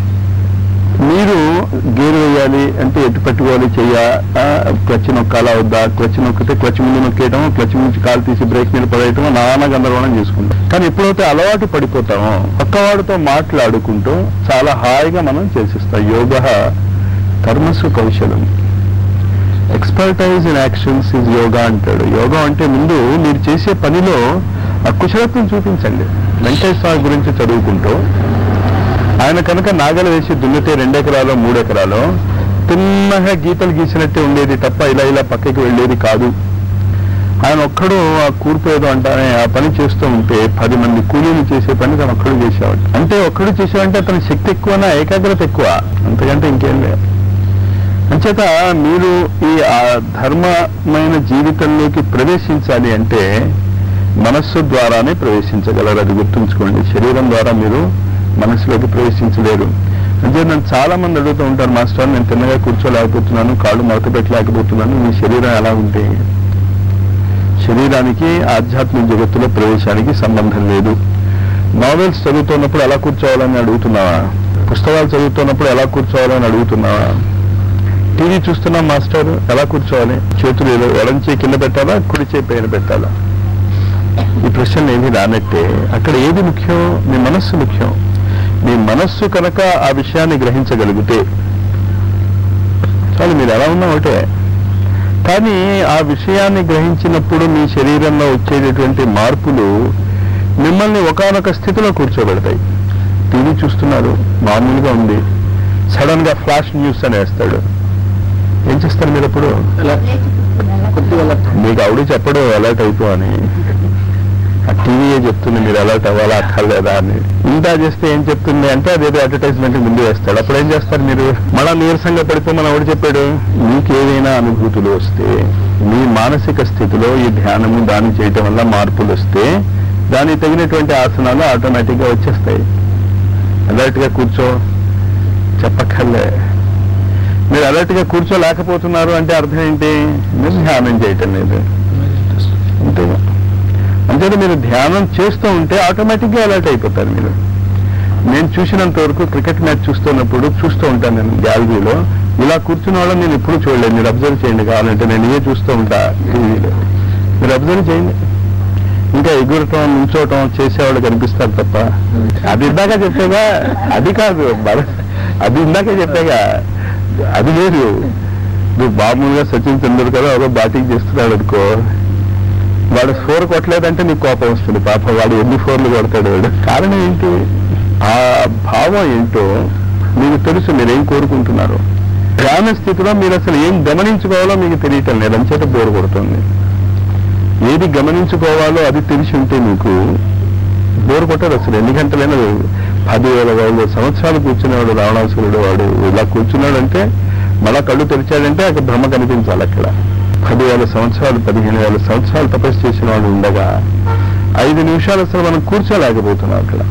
మీరు గేరు వేయాలి అంటే ఎటు పట్టుకోవాలి చెయ్య ఆ, క్లచ్ నొక్కాలా వద్దా క్లచ్ నొక్కితే క్లచ్ ముందు నొక్కేయటం క్లచ్ నుంచి కాలు తీసి బ్రేక్ మీద పడేయటం నానా గందరగోళం చేసుకుంటాం కానీ ఎప్పుడైతే అలవాటు పడిపోతామో పక్కవాడితో మాట్లాడుకుంటూ చాలా హాయిగా మనం చేసిస్తాం యోగ కర్మసు కౌశలం expertise in actions is yoga అంటాడు యోగా అంటే ముందు మీరు చేసే పనిలో ఆ కుశలత్వం చూపించండి వెంకటేశ్వర స్వామి గురించి చదువుకుంటూ ఆయన కనుక నాగలు వేసి దున్నితే రెండెకరాలో మూడెకరాలో తిన్నగా గీతలు గీసినట్టే ఉండేది తప్ప ఇలా ఇలా పక్కకి వెళ్ళేది కాదు ఆయన ఒక్కడు ఆ కూర్పేదో అంటానే ఆ పని చేస్తూ ఉంటే పది మంది కూలీలు చేసే పని తను ఒక్కడు చేసేవాడు అంటే ఒక్కడు చేసేవాడంటే అతని శక్తి ఎక్కువనా ఏకాగ్రత ఎక్కువ అంతకంటే ఇంకేం లేదు అంచేత మీరు ఈ ఆ ధర్మమైన జీవితంలోకి ప్రవేశించాలి అంటే మనస్సు ద్వారానే ప్రవేశించగలరు అది గుర్తుంచుకోండి శరీరం ద్వారా మీరు మనస్సులోకి ప్రవేశించలేరు అంటే నన్ను చాలా మంది అడుగుతూ ఉంటారు మాస్టర్ నేను తిన్నగా కూర్చోలేకపోతున్నాను కాళ్ళు మడత పెట్టలేకపోతున్నాను మీ శరీరం ఎలా ఉంటే శరీరానికి ఆధ్యాత్మిక జగత్తులో ప్రవేశానికి సంబంధం లేదు నావెల్స్ చదువుతున్నప్పుడు ఎలా కూర్చోవాలని అడుగుతున్నావా పుస్తకాలు చదువుతున్నప్పుడు ఎలా కూర్చోవాలని అడుగుతున్నావా టీవీ చూస్తున్నాం మాస్టర్ ఎలా కూర్చోవాలి చేతులు ఎడ- ఎడం చేయి కింద పెట్టాలా కుడి చేయి పైన పెట్టాలా ఈ ప్రశ్నలు ఏమీ రానట్టే అక్కడ ఏది ముఖ్యం మీ మనస్సు ముఖ్యం మీ మనస్సు కనుక ఆ విషయాన్ని గ్రహించగలిగితే చాలు మీరు ఎలా ఉన్నా ఒకటే కానీ ఆ విషయాన్ని గ్రహించినప్పుడు మీ శరీరంలో వచ్చేటటువంటి మార్పులు మిమ్మల్ని ఒకానొక స్థితిలో కూర్చోబెడతాయి టీవీ చూస్తున్నారు మామూలుగా ఉంది సడన్ గా ఫ్లాష్ న్యూస్ అని వేస్తాడు ఏం చేస్తారు మీరు అప్పుడు మీకు ఆవిడ చెప్పడు అలర్ట్ అయిపో అని ఆ టీవీయే చెప్తుంది మీరు అలర్ట్ అవ్వాలా అక్కర్లేదా అని ఇంతా చేస్తే ఏం చెప్తుంది అంటే అదేదో అడ్వర్టైజ్మెంట్ ముందు వేస్తాడు అప్పుడు ఏం చేస్తారు మీరు మళ్ళా నీరసంగా పడిపోమని ఆవిడ చెప్పాడు మీకు ఏదైనా అనుభూతులు వస్తే మీ మానసిక స్థితిలో ఈ ధ్యానము దాన్ని చేయటం వల్ల మార్పులు వస్తే దానికి తగినటువంటి ఆసనాలు ఆటోమేటిక్ గా వచ్చేస్తాయి అలర్ట్ గా కూర్చో చెప్పక్కర్లే మీరు అలర్ట్ గా కూర్చోలేకపోతున్నారు అంటే అర్థం ఏంటి మీరు ధ్యానం చేయటం లేదు అంతేగా అంతేనా మీరు ధ్యానం చేస్తూ ఉంటే ఆటోమేటిక్ గా అలర్ట్ అయిపోతారు మీరు నేను చూసినంత వరకు క్రికెట్ మ్యాచ్ చూస్తున్నప్పుడు చూస్తూ ఉంటాను నేను గ్యాలరీలో ఇలా కూర్చున్న వాళ్ళని నేను ఎప్పుడు చూడలేదు మీరు అబ్జర్వ్ చేయండి కావాలంటే నేను ఇవే చూస్తూ ఉంటా టీవీలో మీరు అబ్జర్వ్ చేయండి ఇంకా ఎగురటం నుంచోటం చేసేవాళ్ళు కనిపిస్తారు తప్ప అది ఇందాక చెప్పాగా అది కాదు మన- అది ఇందాక చెప్పాగా అది లేదు నువ్వు మామూలుగా సచిన్ తెండూల్కర్ ఒక బ్యాటింగ్ చేస్తున్నాడు అనుకో వాడు ఫోర్ కొట్టలేదంటే నీకు కోపం వస్తుంది పాప వాడు ఎన్ని ఫోర్లు కొడతాడు వాడు కారణం ఏంటి ఆ భావం ఏంటో మీకు తెలుసు మీరు ఏం కోరుకుంటున్నారు ధ్యాన స్థితిలో మీరు అసలు ఏం గమనించుకోవాలో మీకు తెలియటం లేదు అంచేత బోరు కొడుతుంది ఏది గమనించుకోవాలో అది తెలిసి ఉంటే మీకు బోరు కొట్టదు అసలు ఎన్ని గంటలైనా పదివేల వేల సంవత్సరాలు కూర్చునేవాడు రావణాసురుడు వాడు ఇలా కూర్చున్నాడంటే మళ్ళా కళ్ళు తెరిచాడంటే అక్కడ భ్రమ కనిపించాలి అక్కడ పదివేల సంవత్సరాలు పదిహేను వేల సంవత్సరాలు తపస్సు చేసిన వాడు ఉండగా ఐదు నిమిషాలు అసలు మనం కూర్చోలేకపోతున్నాం అక్కడ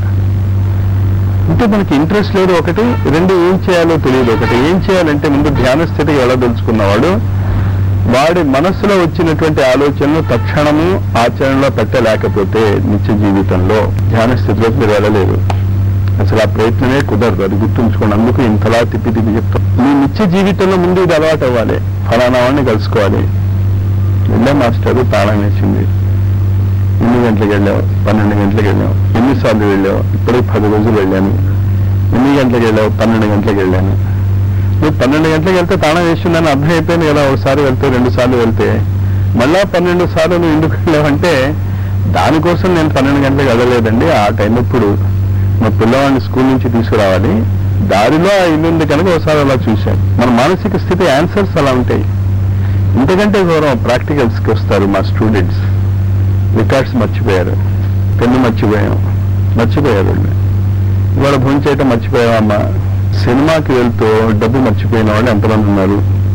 అంటే మనకి ఇంట్రెస్ట్ లేదు ఒకటి రెండు ఏం చేయాలో తెలియదు ఒకటి ఏం చేయాలంటే ముందు ధ్యాన స్థితికి వెళ్ళదలుచుకున్నవాడు వాడి మనస్సులో వచ్చినటువంటి ఆలోచనలు తక్షణము ఆచరణలో పెట్టలేకపోతే నిత్య జీవితంలో ధ్యాన స్థితిలోకి మీరు వెళ్ళలేరు అసలు ఆ ప్రయత్నమే కుదరదు అది గుర్తుంచుకోండి అందుకు ఇంతలా తిప్పి తిప్పి చెప్తాం మీ నిత్య జీవితంలో ముందు ఇది అలవాటు అవ్వాలి ఫలానా వాడిని కలుసుకోవాలి వెళ్ళే మాస్టర్ తాళం వేసింది ఎన్ని గంటలకు వెళ్ళావు పన్నెండు గంటలకు వెళ్ళావు ఎన్నిసార్లు వెళ్ళావు ఇప్పటికి పది రోజులు వెళ్ళాను ఎన్ని గంటలకు వెళ్ళావు పన్నెండు గంటలకు వెళ్ళాను నువ్వు పన్నెండు గంటలకు వెళ్తే తాళం వేసిందని అర్థం అయిపోయింది కదా ఒకసారి వెళ్తే రెండు సార్లు వెళ్తే మళ్ళా పన్నెండు సార్లు నువ్వు ఎందుకు వెళ్ళావంటే దానికోసం నేను పన్నెండు గంటలకు వెళ్ళలేదండి ఆ టైం ఇప్పుడు మా పిల్లవాడిని స్కూల్ నుంచి తీసుకురావాలి దారిలో ఆ ఇల్లు ఉంది కనుక ఒకసారి అలా చూశాను మన మానసిక స్థితి ఆన్సర్స్ అలా ఉంటాయి ఇంతకంటే దూరం ప్రాక్టికల్స్కి వస్తారు మా స్టూడెంట్స్ రికార్డ్స్ మర్చిపోయారు పెన్ను మర్చిపోయాం మర్చిపోయారు వాళ్ళు ఇవాళ భోజనం చేయటం మర్చిపోయావమ్మా సినిమాకి వెళ్తూ డబ్బు మర్చిపోయిన వాళ్ళు ఎంతమంది ఉన్నారు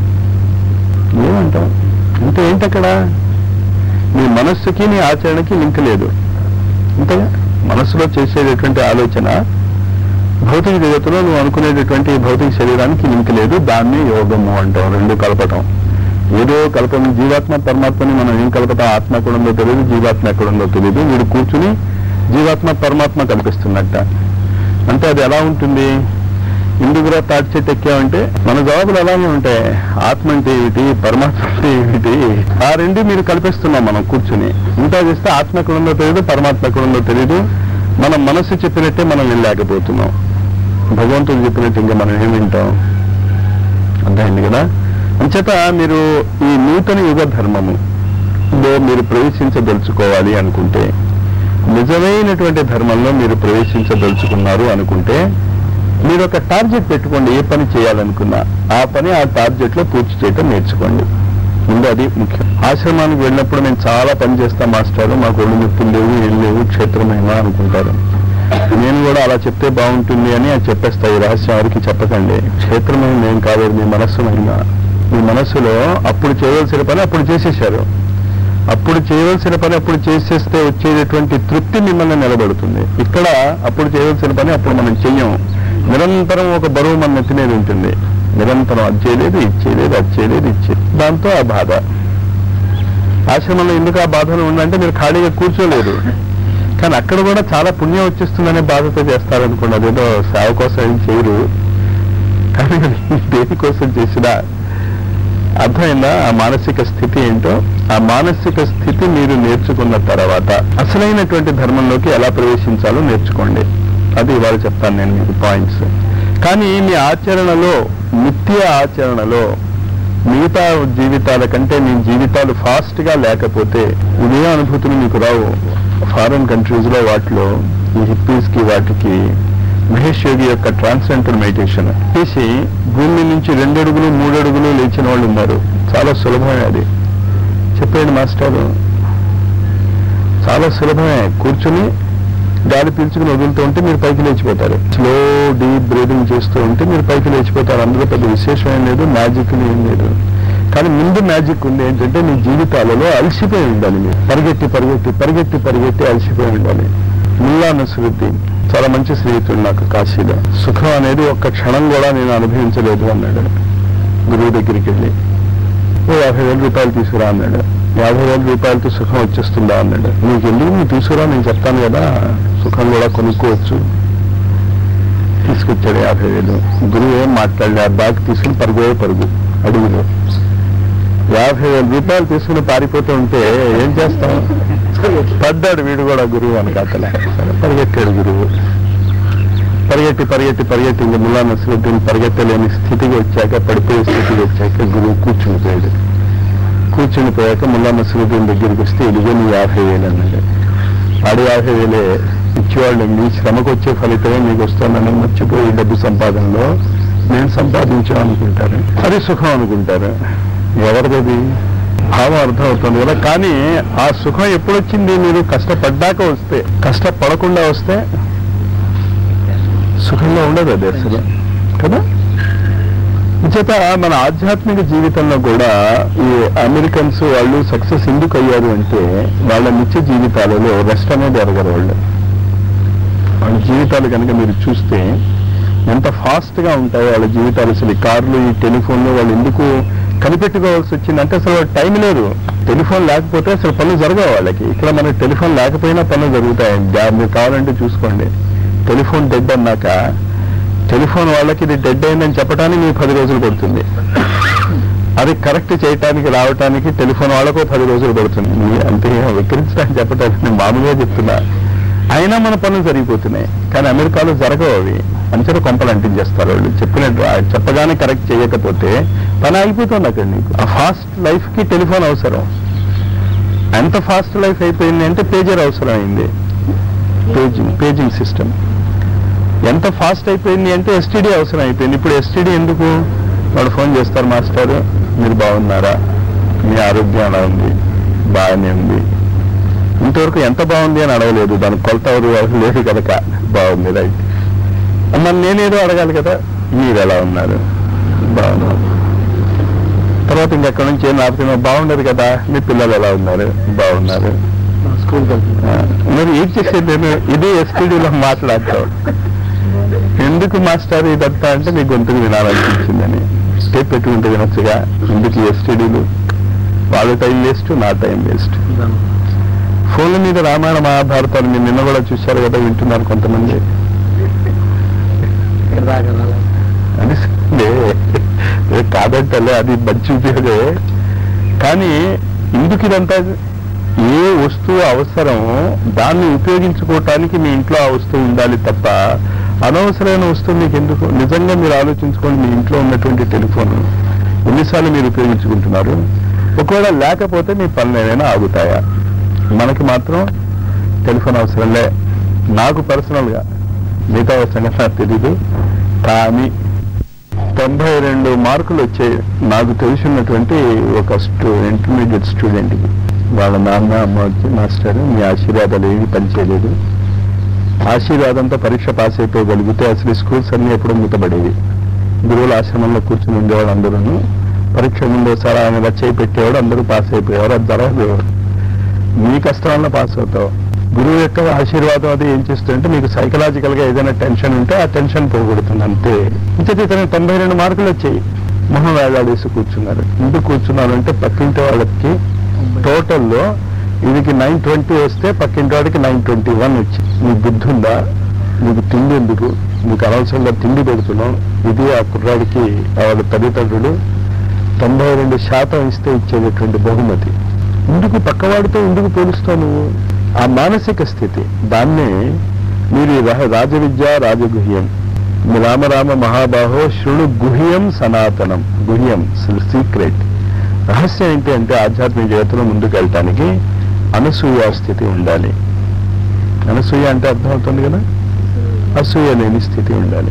ఏమంటాం అంటే ఏంటి అక్కడ నీ మనస్సుకి నీ ఆచరణకి లింక్ లేదు అంతేగా మనస్సులో చేసేటటువంటి ఆలోచన భౌతిక జగత్తులో నువ్వు అనుకునేటటువంటి ఈ భౌతిక శరీరానికి లింక్ లేదు దాన్ని యోగము అంటాం రెండు కలపటం ఏదో కలపడం జీవాత్మ పరమాత్మని మనం ఏం కలపటం ఆత్మ ఎక్కడుందో తెలియదు జీవాత్మ ఎక్కడుందో తెలియదు వీడు కూర్చుని జీవాత్మ పరమాత్మ కల్పిస్తున్నట్ట అంటే అది ఎలా ఉంటుంది ఇందుకురా తాటి చెట్టు ఎక్కామంటే మన జవాబులు అలానే ఉంటాయి ఆత్మ అంటే ఏమిటి పరమాత్మ అంటే ఏమిటి ఆ రెండు మీరు కల్పిస్తున్నాం మనం కూర్చుని ఇంకా చేస్తే ఆత్మ ఎక్కడుందో తెలియదు పరమాత్మ ఎక్కడుందో తెలియదు మన మనస్సు చెప్పినట్టే మనం వెళ్ళలేకపోతున్నాం భగవంతుడు చెప్పినట్టు ఇంకా మనం ఏం వింటాం అర్థమైంది కదా అంచేత మీరు ఈ నూతన యుగ ధర్మము లో మీరు ప్రవేశించదలుచుకోవాలి అనుకుంటే నిజమైనటువంటి ధర్మంలో మీరు ప్రవేశించదలుచుకున్నారు అనుకుంటే మీరు ఒక టార్గెట్ పెట్టుకోండి ఏ పని చేయాలనుకున్నా ఆ పని ఆ టార్గెట్ లో పూర్తి చేయటం నేర్చుకోండి ముందు అది ముఖ్యం ఆశ్రమానికి వెళ్ళినప్పుడు మేము చాలా పని చేస్తాం మాస్టర్ మాకు ఒళ్ళు నొప్పులు లేవు ఏం లేవు క్షేత్రమేమా అనుకుంటారు నేను కూడా అలా చెప్తే బాగుంటుంది అని అది చెప్పేస్తా ఈ రహస్యం ఎవరికి చెప్పకండి క్షేత్రమేం ఏం కాదు మీ మనస్సు మహిమ మీ మనస్సులో అప్పుడు చేయవలసిన పని అప్పుడు చేసేశారు అప్పుడు చేయవలసిన పని అప్పుడు చేసేస్తే వచ్చేటటువంటి తృప్తి మిమ్మల్ని నిలబడుతుంది ఇక్కడ అప్పుడు చేయవలసిన పని అప్పుడు మనం చెయ్యం నిరంతరం ఒక బరువు మన నెత్తి మీద ఉంటుంది నిరంతరం అది చేయలేదు ఇది చేయలేదు అది చేయలేదు ఇది చేయలేదు దాంతో ఆ బాధ ఆశ్రమంలో ఎందుకు ఆ బాధలు ఉందంటే మీరు ఖాళీగా కూర్చోలేరు కానీ అక్కడ కూడా చాలా పుణ్యం వచ్చేస్తుందనే బాధతో చేస్తారనుకోండి అదేదో సేవ కోసం ఏం చేయరు కానీ దేనికోసం చేసినా అర్థమైందా ఆ మానసిక స్థితి ఏంటో ఆ మానసిక స్థితి మీరు నేర్చుకున్న తర్వాత అసలైనటువంటి ధర్మంలోకి ఎలా ప్రవేశించాలో నేర్చుకోండి అది ఇవాళ చెప్తాను నేను మీకు పాయింట్స్ కానీ మీ ఆచరణలో నిత్య ఆచరణలో మిగతా జీవితాల కంటే మీ జీవితాలు ఫాస్ట్ గా లేకపోతే ఇదే అనుభూతులు మీకు రావు ఫారెన్ కంట్రీస్ లో వాటిలో ఈ హిప్పీస్ కి వాటికి మహేష్ యోగి యొక్క ట్రాన్సెంటల్ మెడిటేషన్ చేసి భూమి నుంచి రెండు అడుగులు మూడు అడుగులు లేచిన వాళ్ళు ఉన్నారు చాలా సులభమే అది చెప్పండి మాస్టారు చాలా సులభమే కూర్చుని గాలి పీల్చుకుని వదులుతూ ఉంటే మీరు పైకి లేచిపోతారు స్లో డీప్ బ్రీదింగ్ చేస్తూ ఉంటే మీరు పైకి లేచిపోతారు అందులో పెద్ద విశేషం ఏం లేదు మ్యాజిక్ ఏం లేదు కానీ ముందు మ్యాజిక్ ఉంది ఏంటంటే మీ జీవితాలలో అలసిపోయి ఉండాలి మీరు పరిగెత్తి పరిగెత్తి పరిగెత్తి పరిగెత్తి అలసిపోయి ఉండాలి ముల్లా నసరుద్దీన్ చాలా మంచి స్నేహితుడు నాకు కాశీలో సుఖం అనేది ఒక్క క్షణం కూడా నేను అనుభవించలేదు అన్నాడు గురువు దగ్గరికి వెళ్ళి ఓ యాభై వేల రూపాయలు తీసుకురా అన్నాడు యాభై వేల రూపాయలతో సుఖం వచ్చేస్తుందా అన్నాడు నీకు ఎందుకు నువ్వు తీసుకురా నేను చెప్తాను కదా సుఖం కూడా కొనుక్కోవచ్చు తీసుకొచ్చాడు యాభై వేలు గురువు ఏం మాట్లాడలే ఆ బ్యాగ్ తీసుకుని పరుగు పరుగు అడుగులు యాభై వేల రూపాయలు తీసుకుని పారిపోతూ ఉంటే ఏం చేస్తాం పడ్డాడు వీడు కూడా గురువు అని కథలే సరే పరిగెత్తాడు గురువు పరిగెట్టి పరిగెట్టి పరిగెట్టి ఇంక ముల్లా నసరుద్దీన్ పరిగెత్తలేని స్థితికి వచ్చాక పడిపోయే స్థితికి వచ్చాక గురువు కూర్చుని పోయాడు కూర్చుని పోయాక ముల్లా నసరుద్దీన్ దగ్గరికి వస్తే ఇదిగో నీ యాభై వేలు అన్నాడు ఆడు యాభై వేలే ఇచ్చేవాళ్ళు మీ శ్రమకు వచ్చే ఫలితమే మీకు వస్తుందని మర్చిపోయి డబ్బు సంపాదనలో నేను సంపాదించాను అనుకుంటారు అది సుఖం అనుకుంటారు ఎవరిది భావం అర్థం అవుతుంది కదా కానీ ఆ సుఖం ఎప్పుడు వచ్చింది మీరు కష్టపడ్డాక వస్తే కష్టపడకుండా వస్తే సుఖంగా ఉండదు అది అసలు కదా చేత మన ఆధ్యాత్మిక జీవితంలో కూడా ఈ అమెరికన్స్ వాళ్ళు సక్సెస్ ఎందుకు అయ్యారు అంటే వాళ్ళ నిత్య జీవితాలలో రెస్ట్ అనేది ఎరగరు వాళ్ళు వాళ్ళ జీవితాలు కనుక మీరు చూస్తే ఎంత ఫాస్ట్ గా ఉంటాయో వాళ్ళ జీవితాలు అసలు ఈ కార్లు ఈ టెలిఫోన్లు వాళ్ళు ఎందుకు కనిపెట్టుకోవాల్సి వచ్చిందంటే అసలు వాళ్ళకి టైం లేదు టెలిఫోన్ లేకపోతే అసలు పనులు జరగవు వాళ్ళకి ఇక్కడ మనకి టెలిఫోన్ లేకపోయినా పనులు జరుగుతాయి దా- మీరు కావాలంటే చూసుకోండి టెలిఫోన్ డెడ్ అన్నాక టెలిఫోన్ వాళ్ళకి ఇది డెడ్ అయిందని చెప్పడానికి మీకు పది రోజులు పడుతుంది అది కరెక్ట్ చేయటానికి రావటానికి టెలిఫోన్ వాళ్ళకు పది రోజులు పడుతుంది మీ- అంతే వికరించడానికి చెప్పడానికి నేను మామూలుగా చెప్తున్నా అయినా మన పనులు జరిగిపోతున్నాయి కానీ అమెరికాలో జరగవు అవి అంచెల కొంపలు అంటించేస్తారు వాళ్ళు చెప్పినట్టు ఆ చెప్పగానే కరెక్ట్ చేయకపోతే పని ఆగిపోతుంది అక్కడ నీకు ఆ ఫాస్ట్ లైఫ్ కి టెలిఫోన్ అవసరం ఎంత ఫాస్ట్ లైఫ్ అయిపోయింది అంటే పేజర్ అవసరం అయింది పేజింగ్ పేజింగ్ సిస్టమ్ ఎంత ఫాస్ట్ అయిపోయింది అంటే ఎస్టీడీ అవసరం అయిపోయింది ఇప్పుడు ఎస్టీడీ ఎందుకు వాడు ఫోన్ చేస్తారు మాస్టర్ మీరు బాగున్నారా మీ ఆరోగ్యం ఎలా ఉంది బాగానే ఉంది ఇంతవరకు ఎంత బాగుంది అని అడగలేదు దాని కొలత ఎవరు ఎవరు లేదు కనుక బాగుంది రైట్ మరి నేనేదో అడగాలి కదా మీరు ఎలా ఉన్నారు బాగున్నారు తర్వాత ఇంకెక్కడి నుంచి ఏం ఆపుతున్నా బాగుండదు కదా మీ పిల్లలు ఎలా ఉన్నారు బాగున్నారు స్కూల్ ఆ, మరి ఏం చేసేది నేను ఇదే ఎస్టీడీలో మాట్లాడతాం ఎందుకు మాస్టర్ ఇదంతా అంటే మీ గొంతుకు వినాలనిపించిందని స్టేప్ పెట్టుకుంటే వినొచ్చుగా ఎందుకు ఎస్టీడీలు వాళ్ళ టైం వేస్ట్ నా టైం వేస్ట్ ఫోన్ల మీద రామాయణ మహాభారతాలు మీరు నిన్న కూడా చూశారు కదా వింటున్నారు కొంతమంది అది సరే. ఏ కాదంటలే అది మంచి ఉపయోగమే కానీ ఎందుకు ఇదంతా ఏ వస్తువు అవసరమో దాన్ని ఉపయోగించుకోవటానికి మీ ఇంట్లో ఆ వస్తువు ఉండాలి తప్ప అనవసరమైన వస్తువు మీకు ఎందుకు నిజంగా మీరు ఆలోచించుకోండి మీ ఇంట్లో ఉన్నటువంటి టెలిఫోన్ ఎన్నిసార్లు మీరు ఉపయోగించుకుంటున్నారు ఒకవేళ లేకపోతే మీ పనులు ఏమైనా ఆగుతాయా మనకి మాత్రం టెలిఫోన్ అవసరంలే నాకు పర్సనల్గా మిగతా సంగతి నాకు తెలీదు కానీ తొంభై రెండు మార్కులు వచ్చాయి నాకు తెలిసినటువంటి ఒక స్టూ ఇంటర్మీడియట్ స్టూడెంట్కి వాళ్ళ నాన్న అమ్మ వచ్చి మాస్టర్ మీ ఆశీర్వాదాలు ఏమీ పనిచేయలేదు ఆశీర్వాదంతో పరీక్ష పాస్ అయిపోగలిగితే అసలు ఈ స్కూల్స్ అన్ని ఎప్పుడూ మూతపడేవి గురువుల ఆశ్రమంలో కూర్చుని ఉండేవాడు అందరూ పరీక్ష ముందు ఒకసారి ఆయన వచ్చి పెట్టేవాడు అందరూ పాస్ అయిపోయేవారు అది జరగదు మీ కష్టం వల్ల పాస్ అవుతావు గురువు యొక్క ఆశీర్వాదం అది ఏం చేస్తుందంటే మీకు సైకలాజికల్ గా ఏదైనా టెన్షన్ ఉంటే ఆ టెన్షన్ పోగొడుతుంది అంతే ఇంతటి ఇతనికి తొంభై రెండు మార్కులు వచ్చాయి మొహం వేలాడేసి కూర్చున్నారు ఎందుకు కూర్చున్నారు అంటే పక్కింటి వాళ్ళకి టోటల్లో వీడికి నైన్ ట్వంటీ వస్తే పక్కింటి వాడికి నైన్ ట్వంటీ వన్ వచ్చింది నీకు బుద్ధి ఉందా నీకు తిండి ఎందుకు నీకు అనవసరంగా తిండి పెడుతున్నాం ఇది ఆ కుర్రాడికి వాళ్ళ తల్లిదండ్రులు తొంభై రెండు శాతం ఇస్తే ఇచ్చేటటువంటి బహుమతి ఎందుకు పక్కవాడితో ఎందుకు పోలుస్తావు నువ్వు ఆ మానసిక స్థితి దాన్నే మీరు ఈ రహ- రాజవిద్య రాజగుహ్యం మీ రామరామ మహాబాహో శృణు గుహ్యం సనాతనం గుహ్యం సీక్రెట్ రహస్యం ఏంటి అంటే ఆధ్యాత్మిక జగత్తులో ముందుకు వెళ్ళటానికి అనసూయ స్థితి ఉండాలి అనసూయ అంటే అర్థమవుతుంది కదా అసూయ లేని స్థితి ఉండాలి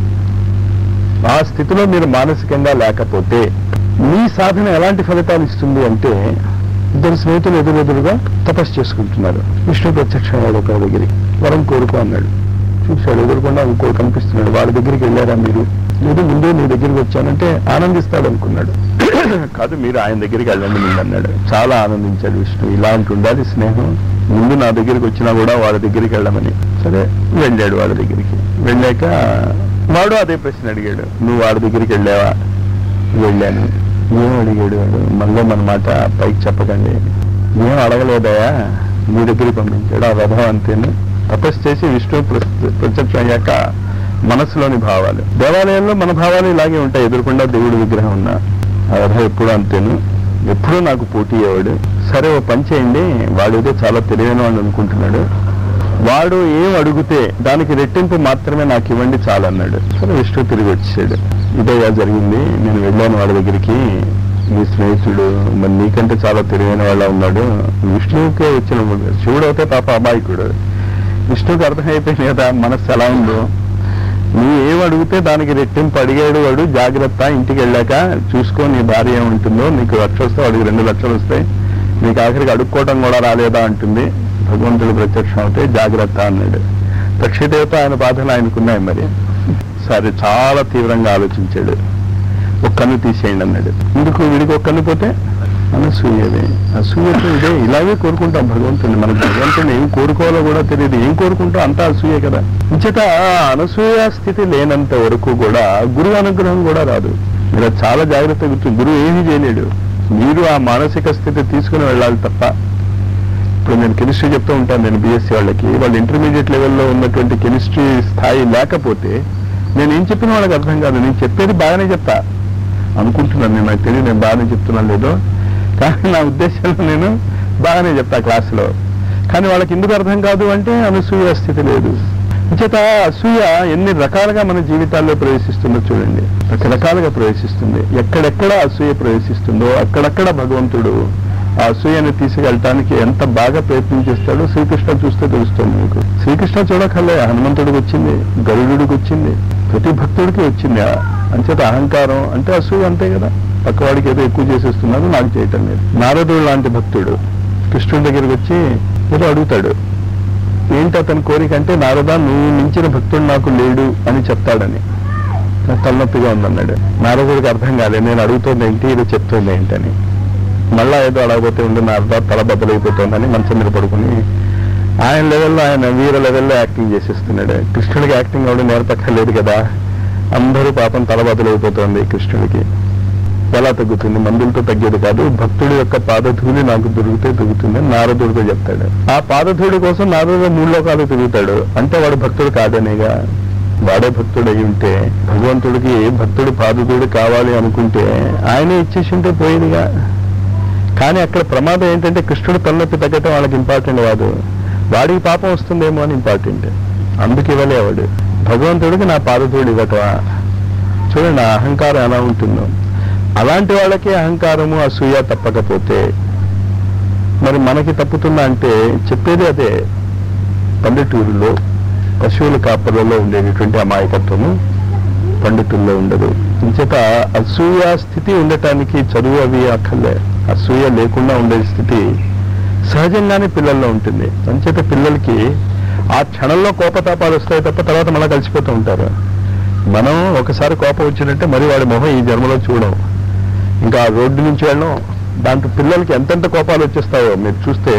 ఆ స్థితిలో మీరు మానసికంగా లేకపోతే మీ సాధన ఎలాంటి ఫలితాలు ఇస్తుంది అంటే ఇద్దరు స్నేహితులు ఎదురెదురుగా తపస్సు చేసుకుంటున్నారు విష్ణు ప్రత్యక్షమయ్యాడు ఒక దగ్గరికి వరం కోరుకో అన్నాడు చూశాడు ఎదురుకుండా ఇంకోటి కనిపిస్తున్నాడు వాడి దగ్గరికి వెళ్ళారా మీరు లేదు ముందే మీ దగ్గరికి వచ్చానంటే ఆనందిస్తాడు అనుకున్నాడు కాదు మీరు ఆయన దగ్గరికి వెళ్ళండి ముందు అన్నాడు చాలా ఆనందించాడు విష్ణు ఇలాంటి ఉండాలి స్నేహం ముందు నా దగ్గరికి వచ్చినా కూడా వాడి దగ్గరికి వెళ్ళమని సరే వెళ్ళాడు వాడి దగ్గరికి వెళ్ళాక వాడు అదే ప్రశ్న అడిగాడు నువ్వు వాడి దగ్గరికి వెళ్ళావా వెళ్ళాను ఏం అడిగాడు వాడు మళ్ళీ మన మాట పైకి చెప్పకండి ఏం అడగలేదయా మీ దగ్గరికి పంపించాడు ఆ రథం అంతేను తపస్సు చేసి విష్ణు ప్ర- ప్రత్యక్షం అయ్యాక మనసులోని భావాలు దేవాలయాల్లో మన భావాలు ఇలాగే ఉంటాయి ఎదురుకుండా దేవుడి విగ్రహం ఉన్నా ఆ రథం ఎప్పుడు అంతేను ఎప్పుడూ నాకు పోటీ అయ్యేవాడు సరే ఓ పని చేయండి వాడు ఏదో చాలా తెలియని వాడు అనుకుంటున్నాడు వాడు ఏం అడిగితే దానికి రెట్టింపు మాత్రమే నాకు ఇవ్వండి చాలన్నాడు సరే విష్ణు తిరిగి వచ్చాడు ఇదయ్యా జరిగింది నేను వెళ్ళాను వాడి దగ్గరికి మీ స్నేహితుడు మరి నీకంటే చాలా తెలివైన వాళ్ళ ఉన్నాడు విష్ణువుకే వచ్చిన శివుడు అయితే పాప అమాయకుడు విష్ణువుకి అర్థమైపోయింది కదా మనస్సు ఎలా ఉందో నువ్వు ఏం అడిగితే దానికి రెట్టింపు అడిగాడు వాడు జాగ్రత్త ఇంటికి వెళ్ళాక చూసుకో నీ భార్య ఏముంటుందో నీకు లక్ష వస్తే వాడికి రెండు లక్షలు వస్తాయి నీకు ఆఖరికి అడుక్కోవటం కూడా రాలేదా అంటుంది భగవంతుడు ప్రత్యక్షం అవుతే జాగ్రత్త అన్నాడు పక్షిదేవత ఆయన బాధలు ఆయనకున్నాయి మరి సరే చాలా తీవ్రంగా ఆలోచించాడు ఒక కన్ను తీసేయండి అన్నాడు ఎందుకు వీడికి ఒక కన్ను పోతే అనసూయదే అసూయతో ఇదే ఇలాగే కోరుకుంటాం భగవంతుడిని మనకు భగవంతుడిని ఏం కోరుకోవాలో కూడా తెలియదు ఏం కోరుకుంటాం అంతా అసూయే కదా ఇంచేత ఆ అనసూయ స్థితి లేనంత వరకు కూడా గురువు అనుగ్రహం కూడా రాదు మీరు అది చాలా జాగ్రత్తగా గుర్తు గురువు ఏమీ చేయలేడు మీరు ఆ మానసిక స్థితి తీసుకుని వెళ్ళాలి తప్ప ఇప్పుడు నేను కెమిస్ట్రీ చెప్తూ ఉంటాను నేను బీఎస్సీ వాళ్ళకి వాళ్ళు ఇంటర్మీడియట్ లెవెల్లో ఉన్నటువంటి కెమిస్ట్రీ స్థాయి లేకపోతే నేను ఏం చెప్పిన వాళ్ళకి అర్థం కాదు నేను చెప్పేది బాగానే చెప్తా అనుకుంటున్నాను నేను నాకు తెలియదు నేను బాగానే చెప్తున్నాను లేదో కానీ నా ఉద్దేశంలో నేను బాగానే చెప్తా క్లాసులో కానీ వాళ్ళకి ఎందుకు అర్థం కాదు అంటే అనసూయ స్థితి లేదు చేత అసూయ ఎన్ని రకాలుగా మన జీవితాల్లో ప్రవేశిస్తుందో చూడండి రకరకాలుగా ప్రవేశిస్తుంది ఎక్కడెక్కడ అసూయ ప్రవేశిస్తుందో అక్కడక్కడ భగవంతుడు ఆ అసూయని తీసుకెళ్ళటానికి ఎంత బాగా ప్రయత్నం చేస్తాడో శ్రీకృష్ణ చూస్తే తెలుస్తుంది మీకు శ్రీకృష్ణ చూడకల్లే హనుమంతుడికి వచ్చింది గరుడుడికి వచ్చింది ప్రతి భక్తుడికి వచ్చింది ఆ అంచేత అహంకారం అంటే అసూయ అంతే కదా పక్కవాడికి ఏదో ఎక్కువ చేసేస్తున్నాడు నాకు చేయటం లేదు నారదుడు లాంటి భక్తుడు కృష్ణుడి దగ్గరికి వచ్చి ఏదో అడుగుతాడు ఏంటి అతని కోరిక అంటే నారదా నువ్వు మించిన భక్తుడు నాకు లేడు అని చెప్తాడని నాకు తలనొప్పిగా ఉందన్నాడు నారదుడికి అర్థం కాలేదు నేను అడుగుతోంది ఏంటి ఇది చెప్తోంది ఏంటని మళ్ళా ఏదో అడగబోతే ఉండి నారదా తల బద్దలైపోతుందని మంచం మీద పడుకుని ఆయన లెవెల్లో ఆయన వీర లెవెల్లో యాక్టింగ్ చేసేస్తున్నాడు కృష్ణుడికి యాక్టింగ్ అవడం నేర్పక్కర్లేదు కదా అందరూ పాపం తల బద్దలైపోతుంది కృష్ణుడికి ఎలా తగ్గుతుంది మందులతో తగ్గేది కాదు భక్తుడి యొక్క పాదధూళి నాకు దొరికితే తగ్గుతుంది అని నారదుడితో చెప్తాడు ఆ పాదధూళి కోసం నారదుడు మూడు లోకాలు తిరుగుతాడు అంటే వాడు భక్తుడు కాదనేగా వాడే భక్తుడు అయి ఉంటే భగవంతుడికి భక్తుడు పాదధూళి కావాలి అనుకుంటే ఆయనే ఇచ్చేసి ఉంటే పోయేదిగా కానీ అక్కడ ప్రమాదం ఏంటంటే కృష్ణుడు తలనొప్పి తగ్గటం వాళ్ళకి ఇంపార్టెంట్ కాదు వాడికి పాపం వస్తుందేమో అని ఇంపార్టెంట్ అందుకు ఇవ్వలే వాడు భగవంతుడికి నా పాదధూళి ఇవ్వటమా చూడండి ఆ అహంకారం ఎలా ఉంటుందో అలాంటి వాళ్ళకి అహంకారము అసూయ తప్పకపోతే మరి మనకి తప్పుతుందా అంటే చెప్పేది అదే పల్లెటూరులో పశువుల కాపర్లలో ఉండేటటువంటి అమాయకత్వము పండితుల్లో ఉండదు ఇంచేత అసూయ స్థితి ఉండటానికి చదువు అవి అక్కర్లే అసూయ లేకుండా ఉండే స్థితి సహజంగానే పిల్లల్లో ఉంటుంది అంచేత పిల్లలకి ఆ క్షణంలో కోపతాపాలు వస్తాయి తప్ప తర్వాత మళ్ళీ కలిసిపోతూ ఉంటారు మనం ఒకసారి కోపం వచ్చినట్టే మరి వాడి మొహం ఈ జన్మలో చూడం ఇంకా ఆ రోడ్డు నుంచి వెళ్ళడం దాంట్లో పిల్లలకి ఎంతెంత కోపాలు వచ్చేస్తాయో మీరు చూస్తే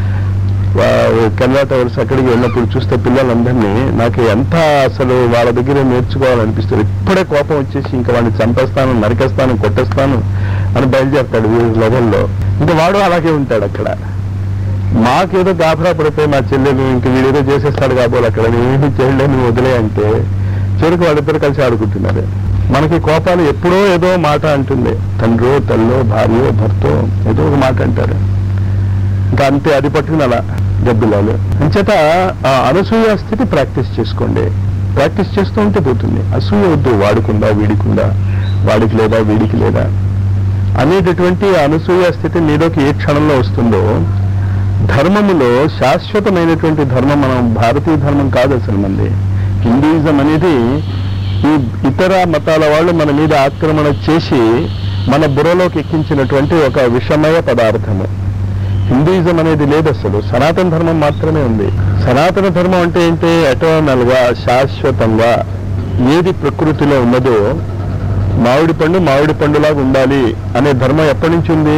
కెనడా టవర్స్ అక్కడికి వెళ్ళినప్పుడు చూస్తే పిల్లలందరినీ నాకు ఎంత అసలు వాళ్ళ దగ్గర నేర్చుకోవాలనిపిస్తుంది ఇప్పుడే కోపం వచ్చేసి ఇంకా వాడిని చంపేస్తాను నరికేస్తాను కొట్టేస్తాను అని బయలుదేరతాడు వీడి లెవెల్లో ఇంకా వాడు అలాగే ఉంటాడు అక్కడ మాకేదో గాఫరా పడిపోయి మా చెల్లెలు ఇంక వీడేదో చేసేస్తాడు కాబోలు అక్కడ నేనేమి చేయలేను నువ్వు వదిలే అంటే చివరికి వాళ్ళిద్దరు కలిసి ఆడుకుంటున్నారు మనకి కోపాలు ఎప్పుడో ఏదో మాట అంటుంది తండ్రో తల్లో భార్యో భర్తో ఏదో ఒక మాట అంటారు ఇంకా అంతే అది పట్టుకుని అలా గబ్బిలాలు అంచేత ఆ అనసూయ స్థితి ప్రాక్టీస్ చేసుకోండి ప్రాక్టీస్ చేస్తూ ఉంటే పోతుంది అసూయ వద్దు వాడుకుందా వీడికుందా వాడికి లేదా వీడికి లేదా అనేటటువంటి అనసూయ స్థితి మీలోకి ఏ క్షణంలో వస్తుందో ధర్మములో శాశ్వతమైనటువంటి ధర్మం మనం భారతీయ ధర్మం కాదు అసలు మంది హిందూయిజం అనేది ఈ ఇతర మతాల వాళ్ళు మన మీద ఆక్రమణ చేసి మన బుర్రలోకి ఎక్కించినటువంటి ఒక విషమయ పదార్థము హిందూయిజం అనేది లేదు అసలు సనాతన ధర్మం మాత్రమే ఉంది సనాతన ధర్మం అంటే ఏంటి ఎటర్నల్ గా శాశ్వతంగా ఏది ప్రకృతిలో ఉన్నదో మామిడి పండు మామిడి పండులాగా ఉండాలి అనే ధర్మం ఎప్పటి నుంచి ఉంది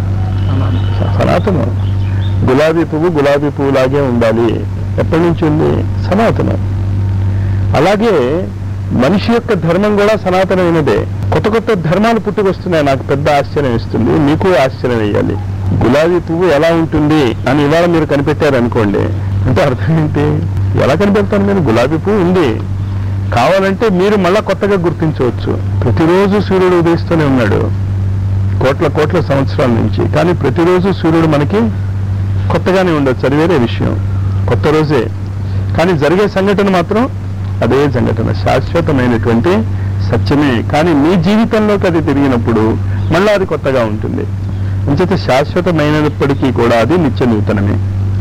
సనాతనం గులాబీ పువ్వు గులాబీ పువ్వు లాగే ఉండాలి ఎప్పటి నుంచి ఉంది సనాతనం అలాగే మనిషి యొక్క ధర్మం కూడా సనాతనమైనదే కొత్త కొత్త ధర్మాలు పుట్టుకొస్తున్నాయి నాకు పెద్ద ఆశ్చర్యం ఇస్తుంది మీకు ఆశ్చర్యం వేయాలి గులాబీ పువ్వు ఎలా ఉంటుంది అని ఇవాళ మీరు కనిపెట్టారు అనుకోండి అంటే అర్థం ఏంటి ఎలా కనిపెడతాను నేను గులాబీ పువ్వు ఉంది కావాలంటే మీరు మళ్ళా కొత్తగా గుర్తించవచ్చు ప్రతిరోజు సూర్యుడు ఉదయిస్తూనే ఉన్నాడు కోట్ల కోట్ల సంవత్సరాల నుంచి కానీ ప్రతిరోజు సూర్యుడు మనకి కొత్తగానే ఉండొచ్చు అది వేరే విషయం కొత్త రోజే కానీ జరిగే సంఘటన మాత్రం అదే సంఘటన శాశ్వతమైనటువంటి సత్యమే కానీ మీ జీవితంలోకి అది తిరిగినప్పుడు మళ్ళీ అది కొత్తగా ఉంటుంది అంచేత శాశ్వతమైనప్పటికీ కూడా అది నిత్య నూతనమే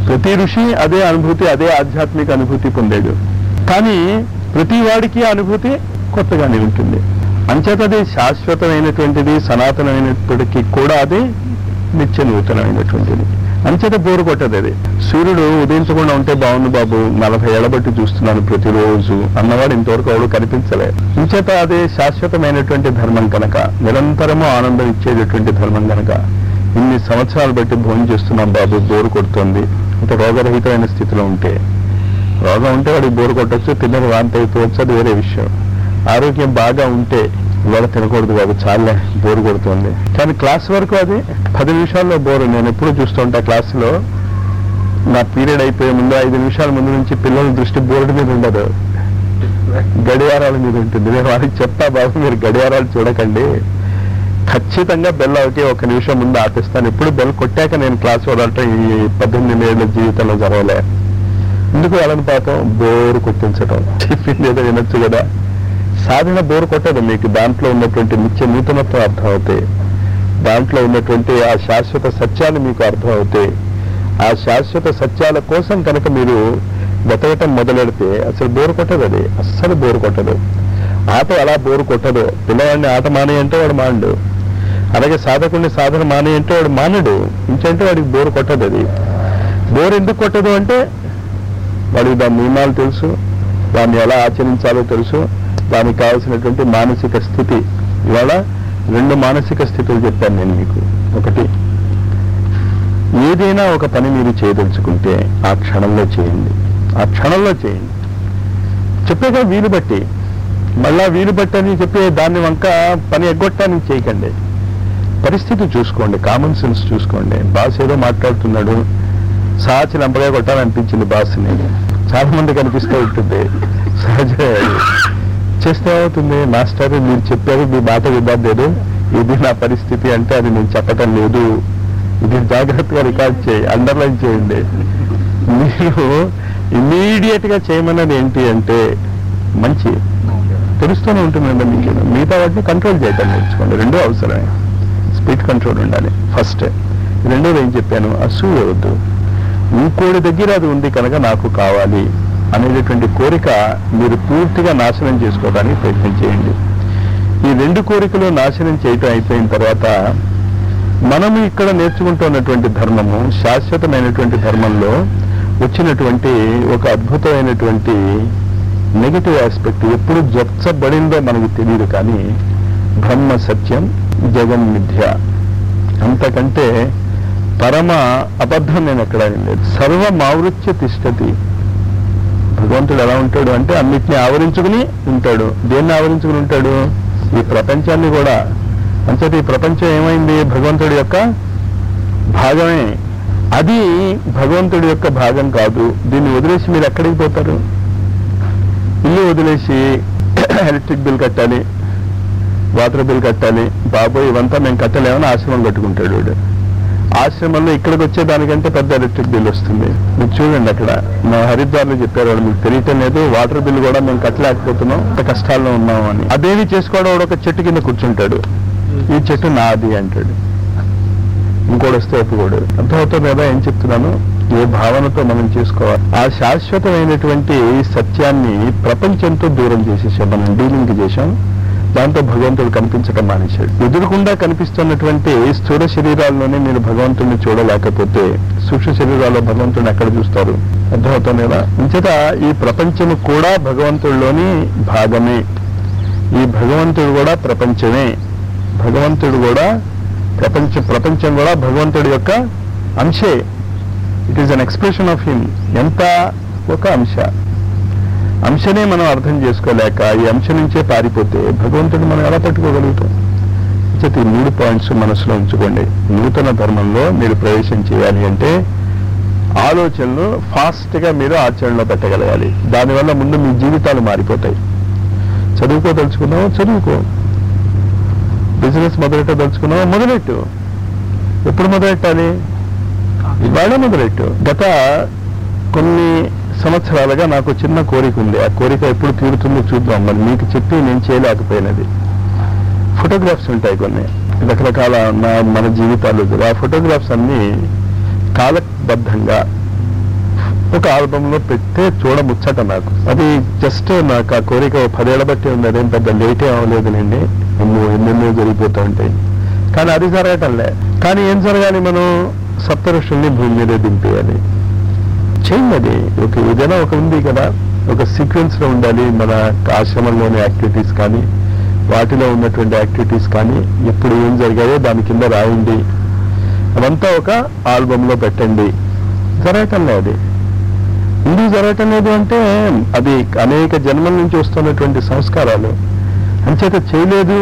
ప్రతి ఋషి అదే అనుభూతి అదే ఆధ్యాత్మిక అనుభూతి పొందాడు కానీ ప్రతి వాడికి ఆ అనుభూతి కొత్తగానే ఉంటుంది అంచేత అది శాశ్వతమైనటువంటిది సనాతనమైనప్పటికీ కూడా అది నిత్య నూతనమైనటువంటిది అంచేత బోరు కొట్టదు అది సూర్యుడు ఉదయించకుండా ఉంటే బాగుంది బాబు నలభై ఏళ్ల బట్టి చూస్తున్నాను ప్రతిరోజు అన్నవాడు ఇంతవరకు ఎవడు కనిపించలే అంచేత అది శాశ్వతమైనటువంటి ధర్మం కనుక నిరంతరము ఆనందం ఇచ్చేటటువంటి ధర్మం కనుక ఇన్ని సంవత్సరాలు బట్టి భోజనం చేస్తున్నాం బాబు బోరు కొడుతోంది అంటే రోగరహితమైన స్థితిలో ఉంటే రోగం ఉంటే వాడికి బోరు కొట్టచ్చు తిన్నది వాంతి అయిపోవచ్చు అది వేరే విషయం ఆరోగ్యం బాగా ఉంటే ఇవాళ తినకూడదు బాబు చాలే బోరు కొడుతుంది కానీ క్లాస్ వరకు అది పది నిమిషాల్లో బోరు నేను ఎప్పుడు చూస్తుంటా క్లాసులో నా పీరియడ్ అయిపోయే ముందు ఐదు నిమిషాల ముందు నుంచి పిల్లల దృష్టి బోర్డు మీద ఉండదు గడియారాల మీద ఉంటుంది నేను వాళ్ళకి చెప్తా బాబు మీరు గడియారాలు చూడకండి ఖచ్చితంగా బెల్ ఒకటి ఒక నిమిషం ముందు ఆపిస్తాను ఎప్పుడు బెల్ కొట్టాక నేను క్లాస్ వదలటం ఈ పద్దెనిమిది ఏళ్ళ జీవితంలో జరగలే ఎందుకు వాళ్ళని పాపం బోరు కొట్టించడం చెప్పింది ఏదో వినొచ్చు కదా సాధన బోరు కొట్టదు మీకు దాంట్లో ఉన్నటువంటి నిత్య నూతనత్వం అర్థం అవుతాయి దాంట్లో ఉన్నటువంటి ఆ శాశ్వత సత్యాలు మీకు అర్థం అవుతాయి ఆ శాశ్వత సత్యాల కోసం కనుక మీరు వెతకటం మొదలెడితే అసలు బోరు కొట్టదు అది అస్సలు బోరు కొట్టదు ఆట ఎలా బోరు కొట్టదు పిల్లవాడిని ఆట మానే అంటే వాడు మానడు అలాగే సాధకుడిని సాధన మానే అంటే వాడు మానడు ఇంకంటే వాడికి బోరు కొట్టదు అది బోరు ఎందుకు కొట్టదు అంటే వాడికి దాని నియమాలు తెలుసు దాన్ని ఎలా ఆచరించాలో తెలుసు దానికి కావాల్సినటువంటి మానసిక స్థితి ఇవాళ రెండు మానసిక స్థితులు చెప్పాను నేను మీకు ఒకటి ఏదైనా ఒక పని మీరు చేయదలుచుకుంటే ఆ క్షణంలో చేయండి ఆ క్షణంలో చేయండి చెప్పేగా వీలు బట్టి మళ్ళా వీలు బట్టి అని చెప్పి దాన్ని వంక పని ఎగ్గొట్టడానికి చేయకండి పరిస్థితి చూసుకోండి కామన్ సెన్స్ చూసుకోండి బాస్ ఏదో మాట్లాడుతున్నాడు సాచి లంపగా కొట్టాలనిపించింది బాస్ని చాలా మంది కనిపిస్తూ ఉంటుంది సహజమే అది చేస్తే అవుతుంది మాస్టర్ మీరు చెప్పారు మీ మాట వినలేదు ఇది నా పరిస్థితి అంటే అది నేను చెప్పటం లేదు ఇది జాగ్రత్తగా రికార్డ్ చేయి అండర్లైన్ చేయండి మీరు ఇమీడియట్ గా చేయమన్నది ఏంటి అంటే మంచి తెలుస్తూనే ఉంటుందండి మీకు మిగతా వాటిని కంట్రోల్ చేయటం నేర్చుకోండి రెండూ అవసరమే స్పీడ్ కంట్రోల్ ఉండాలి ఫస్ట్ రెండోది ఏం చెప్పాను అసూయ వద్దు ఇంకోటి దగ్గర అది ఉంది కనుక నాకు కావాలి అనేటటువంటి కోరిక మీరు పూర్తిగా నాశనం చేసుకోవడానికి ప్రయత్నం చేయండి ఈ రెండు కోరికలు నాశనం చేయటం అయిపోయిన తర్వాత మనము ఇక్కడ నేర్చుకుంటున్నటువంటి ధర్మము శాశ్వతమైనటువంటి ధర్మంలో వచ్చినటువంటి ఒక అద్భుతమైనటువంటి నెగిటివ్ ఆస్పెక్ట్ ఎప్పుడు జొచ్చబడిందో మనకు తెలియదు కానీ బ్రహ్మ సత్యం జగన్ మిథ్య అంతకంటే పరమ అబద్ధం నేను ఎక్కడ లేదు సర్వమావృత్య తిష్టతి భగవంతుడు ఎలా ఉంటాడు అంటే అన్నిటిని ఆవరించుకుని ఉంటాడు దేన్ని ఆవరించుకుని ఉంటాడు ఈ ప్రపంచాన్ని కూడా అంచేత ఈ ప్రపంచం ఏమైంది భగవంతుడి యొక్క భాగమే అది భగవంతుడి యొక్క భాగం కాదు దీన్ని వదిలేసి మీరు ఎక్కడికి పోతారు ఇల్లు వదిలేసి ఎలక్ట్రిక్ బిల్ కట్టాలి వాటర్ బిల్ కట్టాలి బాబోయ్ ఇవంతా మేము కట్టలేమని ఆశ్రమం కట్టుకుంటాడు వీడు ఆశ్రమంలో ఇక్కడికి వచ్చేదానికంటే పెద్ద ఎలక్ట్రిక్ బిల్ వస్తుంది మీరు చూడండి అక్కడ మా హరిద్వార్లో చెప్పారు వాళ్ళు మీకు తెలియటం లేదు వాటర్ బిల్ కూడా మేము కట్టలేకపోతున్నాం అంత కష్టాల్లో ఉన్నాం అని అదేమి చేసుకోవడం వాడు ఒక చెట్టు కింద కూర్చుంటాడు ఈ చెట్టు నాది అంటాడు ఇంకోటి వస్తే ఒప్పుకోడు అర్థమవుతుంది కదా ఏం చెప్తున్నాను ఏ భావనతో మనం చేసుకోవాలి ఆ శాశ్వతమైనటువంటి సత్యాన్ని ప్రపంచంతో దూరం చేసేసాం మనం డీలింగ్ చేశాం దాంతో భగవంతుడు కనిపించడం మానేశాడు ఎదురుకుండా కనిపిస్తున్నటువంటి స్థూల శరీరాల్లోనే మీరు భగవంతుడిని చూడలేకపోతే సూక్ష్మ శరీరాల్లో భగవంతుడిని ఎక్కడ చూస్తారు అర్థమవుతుంది కదా ఇంచేత ఈ ప్రపంచము కూడా భగవంతుడిలోని భాగమే ఈ భగవంతుడు కూడా ప్రపంచమే భగవంతుడు కూడా ప్రపంచ ప్రపంచం కూడా భగవంతుడి యొక్క అంశే it is an expression of him ఎంత ఒక అంశ అంశనే మనం అర్థం చేసుకోలేక ఈ అంశ నుంచే పారిపోతే భగవంతుడిని మనం ఎలా పట్టుకోగలుగుతాం చేత ఈ మూడు పాయింట్స్ మనసులో ఉంచుకోండి నూతన ధర్మంలో మీరు ప్రవేశం చేయాలి అంటే ఆలోచనలు ఫాస్ట్ గా మీరు ఆచరణలో పెట్టగలగాలి దానివల్ల ముందు మీ జీవితాలు మారిపోతాయి చదువుకోదలుచుకున్నావో చదువుకో బిజినెస్ మొదలెట్టదలుచుకున్నావో మొదలెట్టు ఎప్పుడు మొదలెట్టాలి ఇవాళ మొదలెట్టు గత కొన్ని సంవత్సరాలుగా నాకు చిన్న కోరిక ఉంది ఆ కోరిక ఎప్పుడు తీరుతుందో చూద్దాం మరి మీకు చెప్పి నేను చేయలేకపోయినది ఫోటోగ్రాఫ్స్ ఉంటాయి కొన్ని రకరకాల నా మన జీవితాలు ఆ ఫోటోగ్రాఫ్స్ అన్ని కాలబద్ధంగా ఒక ఆల్బమ్ లో పెడితే చూడముచ్చట నాకు అది జస్ట్ నాకు ఆ కోరిక ఓ పదేళ్ల బట్టి ఉంది అదేం పెద్ద లేటే అవ్వలేదులేండి ఎన్నో ఎన్నెన్నో జరిగిపోతూ ఉంటాయి కానీ అది జరగటంలే కానీ ఏం జరగాలి మనం సప్తఋషుల్ని భూమి మీద దింపేయాలి చేయండి అది ఒక ఏదైనా ఒక ఉంది కదా ఒక సీక్వెన్స్ లో ఉండాలి మన ఆశ్రమంలోని యాక్టివిటీస్ కానీ వాటిలో ఉన్నటువంటి యాక్టివిటీస్ కానీ ఎప్పుడు ఏం జరిగాయో దాని కింద రాయండి అదంతా ఒక ఆల్బమ్ లో పెట్టండి జరగటం లేదు ఎందుకు జరగటం లేదు అంటే అది అనేక జన్మల నుంచి వస్తున్నటువంటి సంస్కారాలు అంచేత చేయలేదు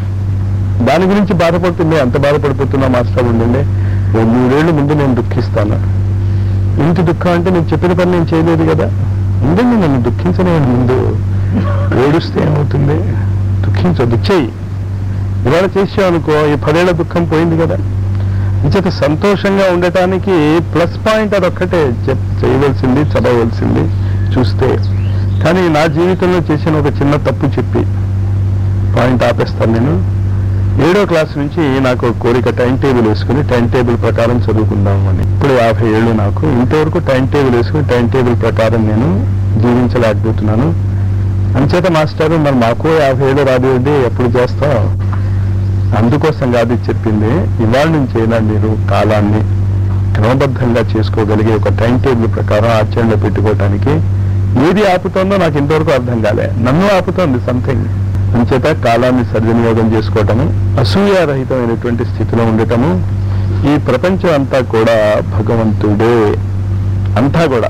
దాని గురించి బాధపడుతుంది అంత బాధపడిపోతున్నా మాస్టర్ ఉండండి ఓ మూడేళ్ల ముందు నేను దుఃఖిస్తాను ఇంటి దుఃఖం అంటే నేను చెప్పిన పని నేను చేయలేదు కదా ఉండండి నన్ను దుఃఖించనే ముందు ఏడుస్తే ఏమవుతుంది దుఃఖించొద్దు చెయ్యి ఇవాళ చేసావు అనుకో ఈ పదేళ్ల దుఃఖం పోయింది కదా ఇంచేత సంతోషంగా ఉండటానికి ప్లస్ పాయింట్ అదొక్కటే చెప్ చేయవలసింది చదవవలసింది చూస్తే కానీ నా జీవితంలో చేసిన ఒక చిన్న తప్పు చెప్పి పాయింట్ ఆపేస్తాను నేను ఏడో క్లాస్ నుంచి నాకు ఒక కోరిక టైం టేబుల్ వేసుకుని టైం టేబుల్ ప్రకారం చదువుకుందాం అని ఇప్పుడు యాభై ఏళ్ళు నాకు ఇంతవరకు టైం టేబుల్ వేసుకుని టైం టేబుల్ ప్రకారం నేను జీవించలేకపోతున్నాను అంచేత మాస్టర్ మరి మాకు యాభై ఏళ్ళు రాదు ఎప్పుడు చేస్తాం అందుకోసం కాదు ఇది చెప్పింది ఇవాళ నుంచి అయినా మీరు కాలాన్ని క్రమబద్ధంగా చేసుకోగలిగే ఒక టైం టేబుల్ ప్రకారం ఆచరణలో పెట్టుకోవటానికి ఏది ఆపుతోందో నాకు ఇంతవరకు అర్థం కాలే నన్ను ఆపుతోంది సంథింగ్ అంచేత కాలాన్ని సద్వినియోగం చేసుకోవటము అసూయారహితమైనటువంటి స్థితిలో ఉండటము ఈ ప్రపంచం అంతా కూడా భగవంతుడే అంతా కూడా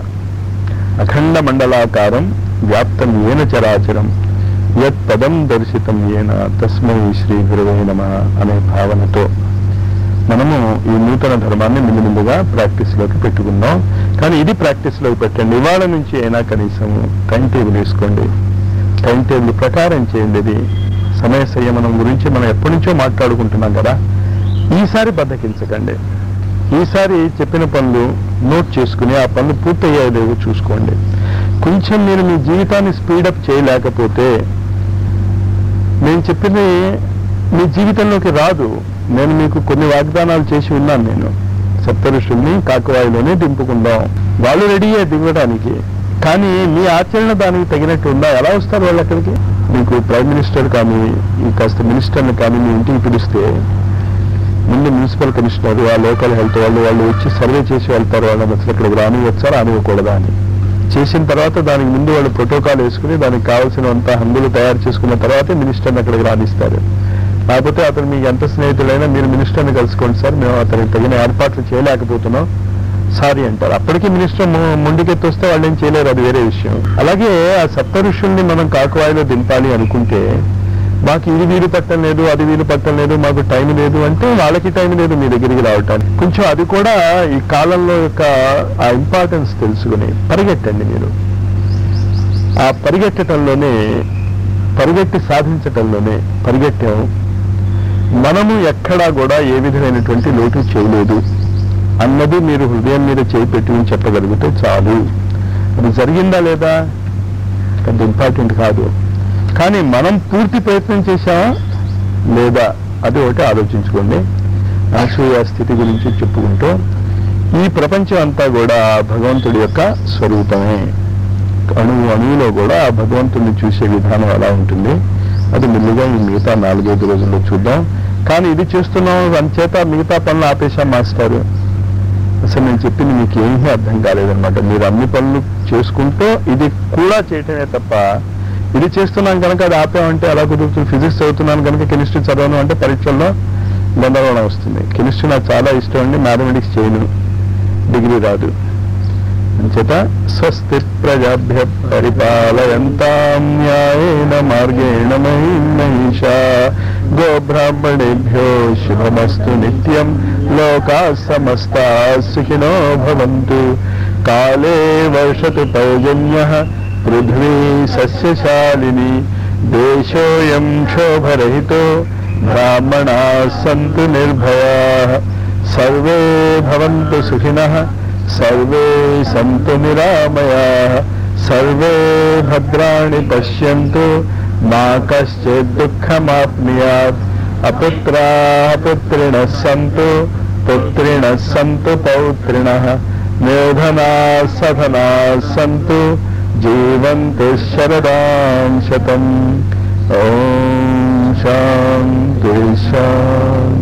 అఖండ మండలాకారం వ్యాప్తం ఏన చరాచరం యత్ పదం దర్శితం ఏన తస్మై శ్రీ గురువే నమ అనే భావనతో మనము ఈ నూతన ధర్మాన్ని మిల్లిమిల్లుగా ప్రాక్టీస్ లోకి పెట్టుకుందాం కానీ ఇది ప్రాక్టీస్ లోకి పెట్టండి ఇవాళ నుంచి అయినా కనీసం టైం టేబుల్ వేసుకోండి టైం టేబుల్ ప్రకారం చేయండి ఇది సమయ సంయమనం గురించి మనం ఎప్పటి నుంచో మాట్లాడుకుంటున్నాం కదా ఈసారి బద్దకించకండి ఈసారి చెప్పిన పనులు నోట్ చేసుకుని ఆ పనులు పూర్తయ్యాయో లేవో చూసుకోండి కొంచెం మీరు మీ జీవితాన్ని స్పీడప్ చేయలేకపోతే నేను చెప్పింది మీ జీవితంలోకి రాదు నేను మీకు కొన్ని వాగ్దానాలు చేసి ఉన్నాను నేను సప్తఋషుల్ని కాకవాయిలోనే దింపుకుందాం వాళ్ళు రెడీయే దిగడానికి కానీ మీ ఆచరణ దానికి తగినట్టు ఉందా ఎలా వస్తారు వాళ్ళు అక్కడికి మీకు ప్రైమ్ మినిస్టర్ కానీ ఈ కాస్త మినిస్టర్ని కానీ మీ ఇంటికి పిలిస్తే ముందు మున్సిపల్ కమిషనర్ ఆ లోకల్ హెల్త్ వాళ్ళు వాళ్ళు వచ్చి సర్వే చేసి వెళ్తారు వాళ్ళని అసలు ఇక్కడికి రానివచ్చా రానివ్వకూడదా అని చేసిన తర్వాత దానికి ముందు వాళ్ళు ప్రోటోకాల్ వేసుకుని దానికి కావాల్సినంత హంగులు తయారు చేసుకున్న తర్వాతే మినిస్టర్ని అక్కడికి రానిస్తారు కాకపోతే అతను మీకు ఎంత స్నేహితులైనా మీరు మినిస్టర్ని కలుసుకోండి సార్ మేము అతనికి తగిన ఏర్పాట్లు చేయలేకపోతున్నాం సారీ అంటారు అప్పటికి మినిస్టర్ ము- ముందుకెత్తి వస్తే వాళ్ళు ఏం చేయలేరు అది వేరే విషయం అలాగే ఆ సప్త ఋషుల్ని మనం కాకువాయిలో దింపాలి అనుకుంటే మాకు ఇది వీలు పట్టం లేదు అది వీలు పట్టం లేదు మాకు టైం లేదు అంటే వాళ్ళకి టైం లేదు మీ దగ్గరికి రావటానికి కొంచెం అది కూడా ఈ కాలంలో యొక్క ఆ ఇంపార్టెన్స్ తెలుసుకుని పరిగెట్టండి మీరు ఆ పరిగెట్టడంలోనే పరిగెట్టి సాధించటంలోనే పరిగెట్టాం మనము ఎక్కడా కూడా ఏ విధమైనటువంటి లోటు చేయలేదు అన్నది మీరు హృదయం మీద చేయి పెట్టుకుని చెప్పగలిగితే చాలు అది జరిగిందా లేదా పెద్ద ఇంపార్టెంట్ కాదు కానీ మనం పూర్తి ప్రయత్నం చేశామా లేదా అది ఒకటి ఆలోచించుకోండి అసూయ స్థితి గురించి చెప్పుకుంటూ ఈ ప్రపంచం అంతా కూడా భగవంతుడి యొక్క స్వరూపమే అణువు అణువులో కూడా ఆ భగవంతుడిని చూసే విధానం ఎలా ఉంటుంది అది మెల్లిగా ఈ మిగతా నాలుగైదు రోజుల్లో చూద్దాం కానీ ఇది చేస్తున్నాం అంచేత మిగతా పనులు ఆపేశాం మాస్టారు అసలు నేను చెప్పింది మీకు ఏమీ అర్థం కాలేదన్నమాట మీరు అన్ని పనులు చేసుకుంటూ ఇది కూడా చేయటమే తప్ప ఇది చేస్తున్నాం కనుక అది ఆపామంటే ఎలా కుదురుతుంది ఫిజిక్స్ చదువుతున్నాను కనుక కెమిస్ట్రీ చదవను అంటే పరీక్షల్లో గందరగోళం వస్తుంది కెమిస్ట్రీ నాకు చాలా ఇష్టం అండి మ్యాథమెటిక్స్ చేయను డిగ్రీ రాదు అంచేత స్వస్తి ప్రజాభ్య పరిపాలయంతాం న్యాయేన మార్గేణ మహిషా గోబ్రాహ్మణేభ్యో శుభమస్తు నిత్యం లోకా సమస్తా సుఖినో భవంతు కాలే వర్షతు పౌజన్య పృథ్వీ సస్యశాలిని దేశోయం క్షోభరహితో బ్రాహ్మణా సంతు నిర్భయా సర్వే భవంతు సుఖినః సర్వే సంతు నిరామయా సర్వే భద్రాణి పశ్యంతు మా కశ్చిత్ దుఃఖమాప్నుయాత్ అపుత్రా పుత్రిణ సంతు పుత్రిణ సంతు పౌత్రిణ నిర్ధనా సధనా సంతు జీవంతు శరదాం శతం ఓం శాంతి శాంతి